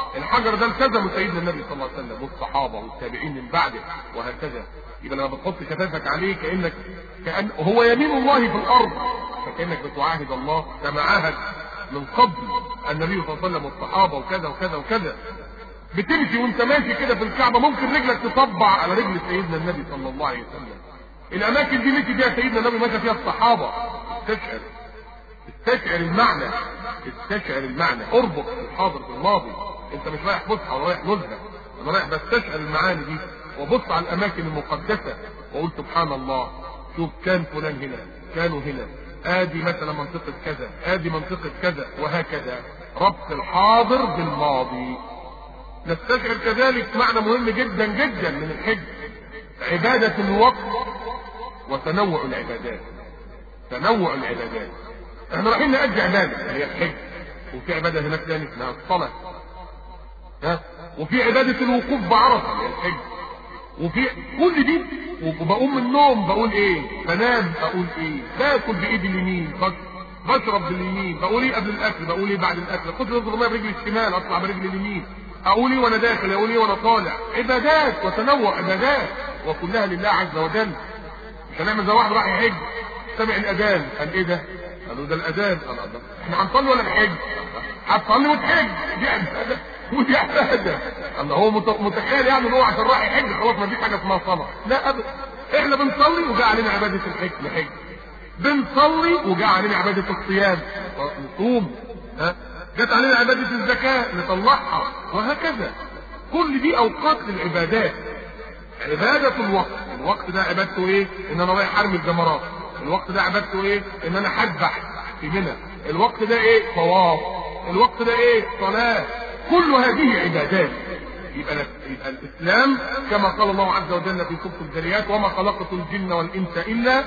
Speaker 1: الحجر ده التزم سيدنا النبي صلى الله عليه وسلم والصحابه والتابعين من بعده وهكذا يبقى لما بتحط شفافك عليه كانك كان هو يمين الله في الارض فكانك بتعاهد الله كما عاهد من قبل النبي صلى الله عليه وسلم والصحابه وكذا وكذا وكذا بتمشي وانت ماشي كده في الكعبه ممكن رجلك تطبع على رجل سيدنا النبي صلى الله عليه وسلم الاماكن دي مشي فيها سيدنا النبي مشى فيها الصحابه تشعر استشعر المعنى استشعر المعنى اربط الحاضر بالماضي انت مش رايح فسحه ولا رايح نزهه انا رايح بستشعر المعاني دي وابص على الاماكن المقدسه واقول سبحان الله شوف كان فلان هنا كانوا هنا ادي مثلا منطقه كذا ادي منطقه كذا وهكذا ربط الحاضر بالماضي نستشعر كذلك معنى مهم جدا جدا من الحج عباده الوقت وتنوع العبادات تنوع العبادات احنا رايحين نأدي عبادة هي الحج وفي عبادة هناك ثاني اسمها الصلاة ها وفي عبادة الوقوف بعرفة هي الحج وفي كل دي وبقوم من النوم بقول ايه بنام بقول ايه باكل بايدي اليمين بشرب باليمين بقول ايه قبل الاكل بقول ايه بعد الاكل كنت نضرب ميه برجلي الشمال اطلع برجلي اليمين اقول ايه وانا داخل اقول ايه وانا طالع عبادات وتنوع عبادات وكلها لله عز وجل مش هنعمل زي واحد راح يحج سمع الاذان قال ايه ده قالوا ده الاذان قال ده احنا هنصلي ولا نحج هتصلي وتحج دي عباده ودي عباده الله هو متخيل يعني ان هو عشان راح يحج خلاص ما فيش حاجه اسمها صلاه لا ابدا احنا بنصلي وجاء علينا عباده الحج نحج بنصلي وجاء علينا عباده الصيام نصوم ها جت علينا عباده الزكاه نطلعها وهكذا كل دي اوقات للعبادات عباده الوقت الوقت ده عبادته ايه ان انا رايح ارمي الجمرات الوقت ده عبادته ايه ان انا هذبح في منى الوقت ده ايه طواف الوقت ده ايه صلاه كل هذه عبادات يبقى, يبقى الاسلام كما قال الله عز وجل في سوره الذريات وما خلقت الجن والانس الا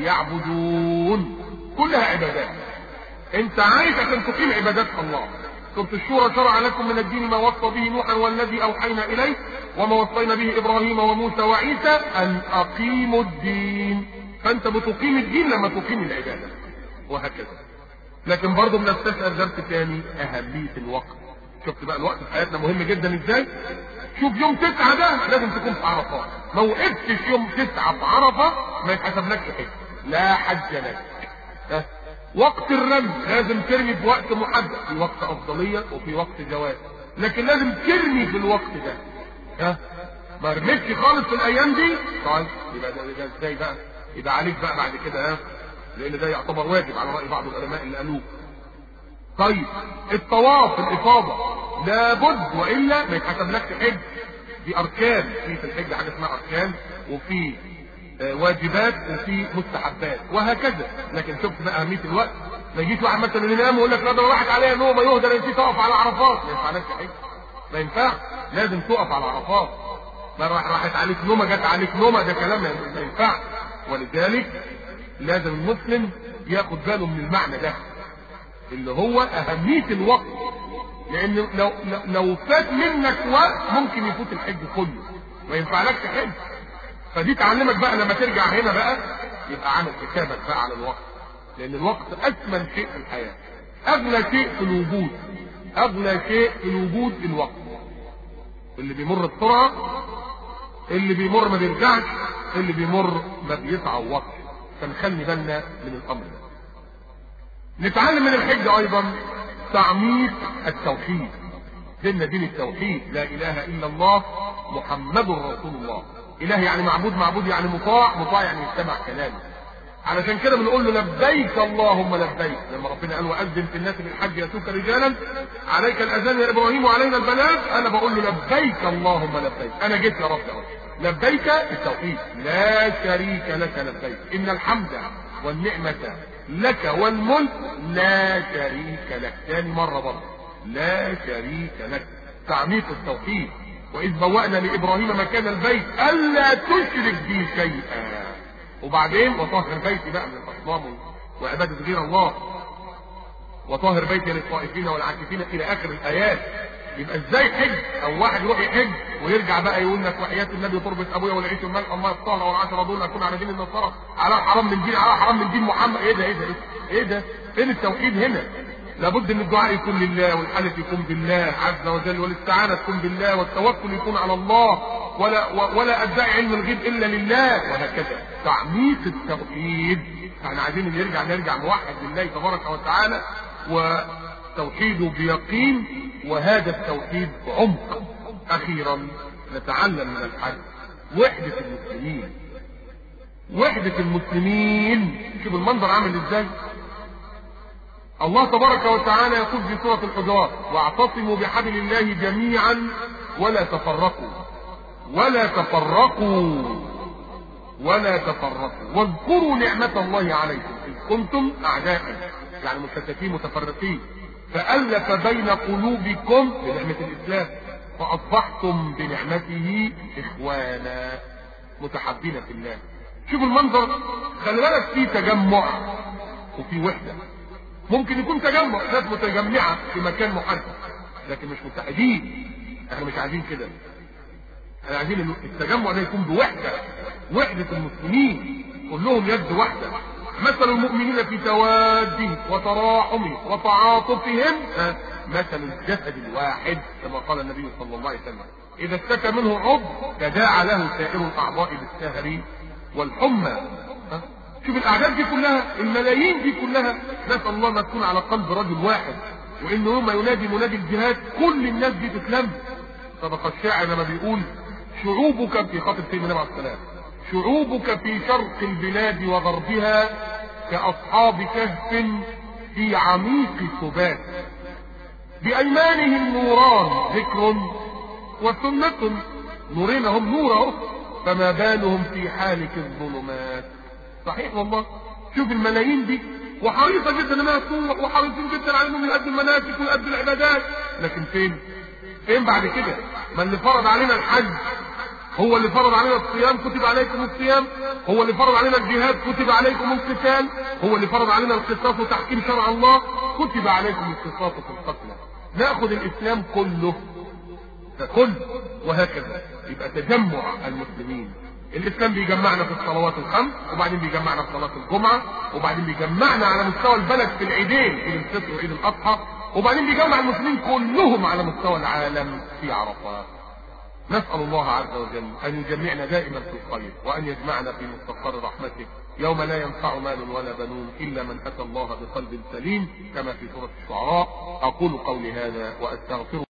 Speaker 1: ليعبدون كلها عبادات انت عايش عشان تقيم عبادات الله سورة الشورى شرع لكم من الدين ما وصى به نوحا والذي اوحينا اليه وما وصينا به ابراهيم وموسى وعيسى ان اقيموا الدين فانت بتقيم الدين لما تقيم العباده وهكذا لكن برضه بنستشعر درس تاني اهميه الوقت شفت بقى الوقت في حياتنا مهم جدا ازاي شوف يوم تسعة ده لازم تكون في عرفات ما وقفتش يوم تسعة في عرفة ما يتحسبلكش حج لا حج لك ها وقت الرمي لازم ترمي في وقت محدد في وقت افضليه وفي وقت جواز لكن لازم ترمي في الوقت ده ها ما رميتش خالص في الايام دي طيب يبقى ده, ده ازاي بقى يبقى عليك بقى بعد كده ها لان ده يعتبر واجب على راي بعض العلماء اللي قالوه طيب الطواف الافاضه لابد والا ما يتحسبلكش حج دي اركان في في الحج حاجه اسمها اركان وفي واجبات وفي مستحبات وهكذا لكن شفت بقى اهميه الوقت ما يجيش واحد مثلا ينام ويقول لك لا ده راحت عليا نومه يهدى انا نسيت اقف على عرفات ما ينفعناش حج ما ينفعش لازم تقف على عرفات ما راحت عليك نومه جت عليك نومه ده كلام ما ينفعش ولذلك لازم المسلم ياخد باله من المعنى ده اللي هو اهميه الوقت لان لو لو فات منك وقت ممكن يفوت الحج كله ما ينفعلكش حج فدي تعلمك بقى لما ترجع هنا بقى يبقى عامل حسابك بقى على الوقت لان الوقت اثمن شيء في الحياه اغلى شيء في الوجود اغلى شيء في الوجود الوقت اللي بيمر بسرعه اللي بيمر ما بيرجعش اللي بيمر ما بيتعوضش فنخلي بالنا من الامر ده نتعلم من الحج ايضا تعميق التوحيد ديننا دين التوحيد لا اله الا الله محمد رسول الله اله يعني معبود معبود يعني مطاع مطاع يعني يستمع كلامه علشان كده بنقول له لبيك اللهم لبيك لما ربنا قال واذن في الناس بالحج ياتوك رجالا عليك الاذان يا ابراهيم وعلينا البلاغ انا بقول له لبيك اللهم لبيك انا جيت يا رب اهو لبيك التوحيد لا شريك لك لبيك ان الحمد والنعمه لك والملك لا شريك لك ثاني مره برضه لا شريك لك تعميق التوحيد واذ بوأنا لابراهيم مكان البيت الا تشرك بي شيئا وبعدين وطهر بيتي بقى من الاصنام وعباده غير الله وطهر بيتي للطائفين والعاكفين الى اخر الايات يبقى ازاي حج او واحد يروح يحج ويرجع بقى يقول لك وحياه النبي تربه ابويا والعيش والمال الله الطهر والعشره دول اكون على دين النصارى على حرام من دين على حرام من دين محمد ايه ده ايه ده ايه ده, إيه ده؟ فين التوحيد هنا لابد ان الدعاء يكون لله والحلف يكون بالله عز وجل والاستعانه تكون بالله والتوكل يكون على الله ولا ولا ادعي علم الغيب الا لله وهكذا تعميق التوحيد احنا عايزين نرجع نرجع نوحد لله تبارك وتعالى وتوحيده بيقين وهذا التوحيد بعمق اخيرا نتعلم من الحج وحدة المسلمين وحدة المسلمين شوف المنظر عامل ازاي الله تبارك وتعالى يقول في سورة الحجرات واعتصموا بحبل الله جميعا ولا تفرقوا ولا تفرقوا ولا تفرقوا واذكروا نعمة الله عليكم إذ كنتم أعداء يعني مشتتين متفرقين فألف بين قلوبكم بنعمة الإسلام فأصبحتم بنعمته إخوانا متحبين في الله شوف المنظر خلي بالك في تجمع وفي وحدة ممكن يكون تجمع ناس متجمعة في مكان محدد لكن مش متحدين احنا مش عايزين كده احنا عايزين التجمع ده يكون بوحدة وحدة المسلمين كلهم يد واحدة مثل المؤمنين في توادهم وتراحمهم وتعاطفهم مثل الجسد الواحد كما قال النبي صلى الله عليه وسلم اذا اشتكى منه عضو تداعى له سائر الاعضاء بالسهر والحمى شوف الاعداد دي كلها الملايين دي كلها نسال الله ان تكون على قلب رجل واحد وان يوم ينادي منادي الجهاد كل الناس دي تتلم صدق الشاعر لما بيقول شعوبك في خاطر سيدنا النبي عليه السلام شعوبك في شرق البلاد وغربها كأصحاب كهف في عميق سبات بأيمانهم نوران ذكر وسنة نورين هم نور اهو فما بالهم في حالك الظلمات صحيح والله شوف الملايين دي وحريصة جدا انها تروح وحريصين جدا على انهم يؤدوا المناسك ويؤدوا العبادات لكن فين؟ فين بعد كده؟ ما اللي فرض علينا الحج هو اللي فرض علينا الصيام كتب عليكم الصيام هو اللي فرض علينا الجهاد كتب عليكم القتال هو اللي فرض علينا القصاص وتحكيم شرع الله كتب عليكم القصاص في القتلى ناخذ الاسلام كله كل وهكذا يبقى تجمع المسلمين الاسلام بيجمعنا في الصلوات الخمس وبعدين بيجمعنا في صلاه الجمعه وبعدين بيجمعنا على مستوى البلد في العيدين عيد الفطر وعيد الاضحى وبعدين بيجمع المسلمين كلهم على مستوى العالم في عرفات نسأل الله عز وجل أن يجمعنا دائما في الخير وأن يجمعنا في مستقر رحمته يوم لا ينفع مال ولا بنون إلا من أتى الله بقلب سليم كما في سورة الشعراء أقول قولي هذا وأستغفر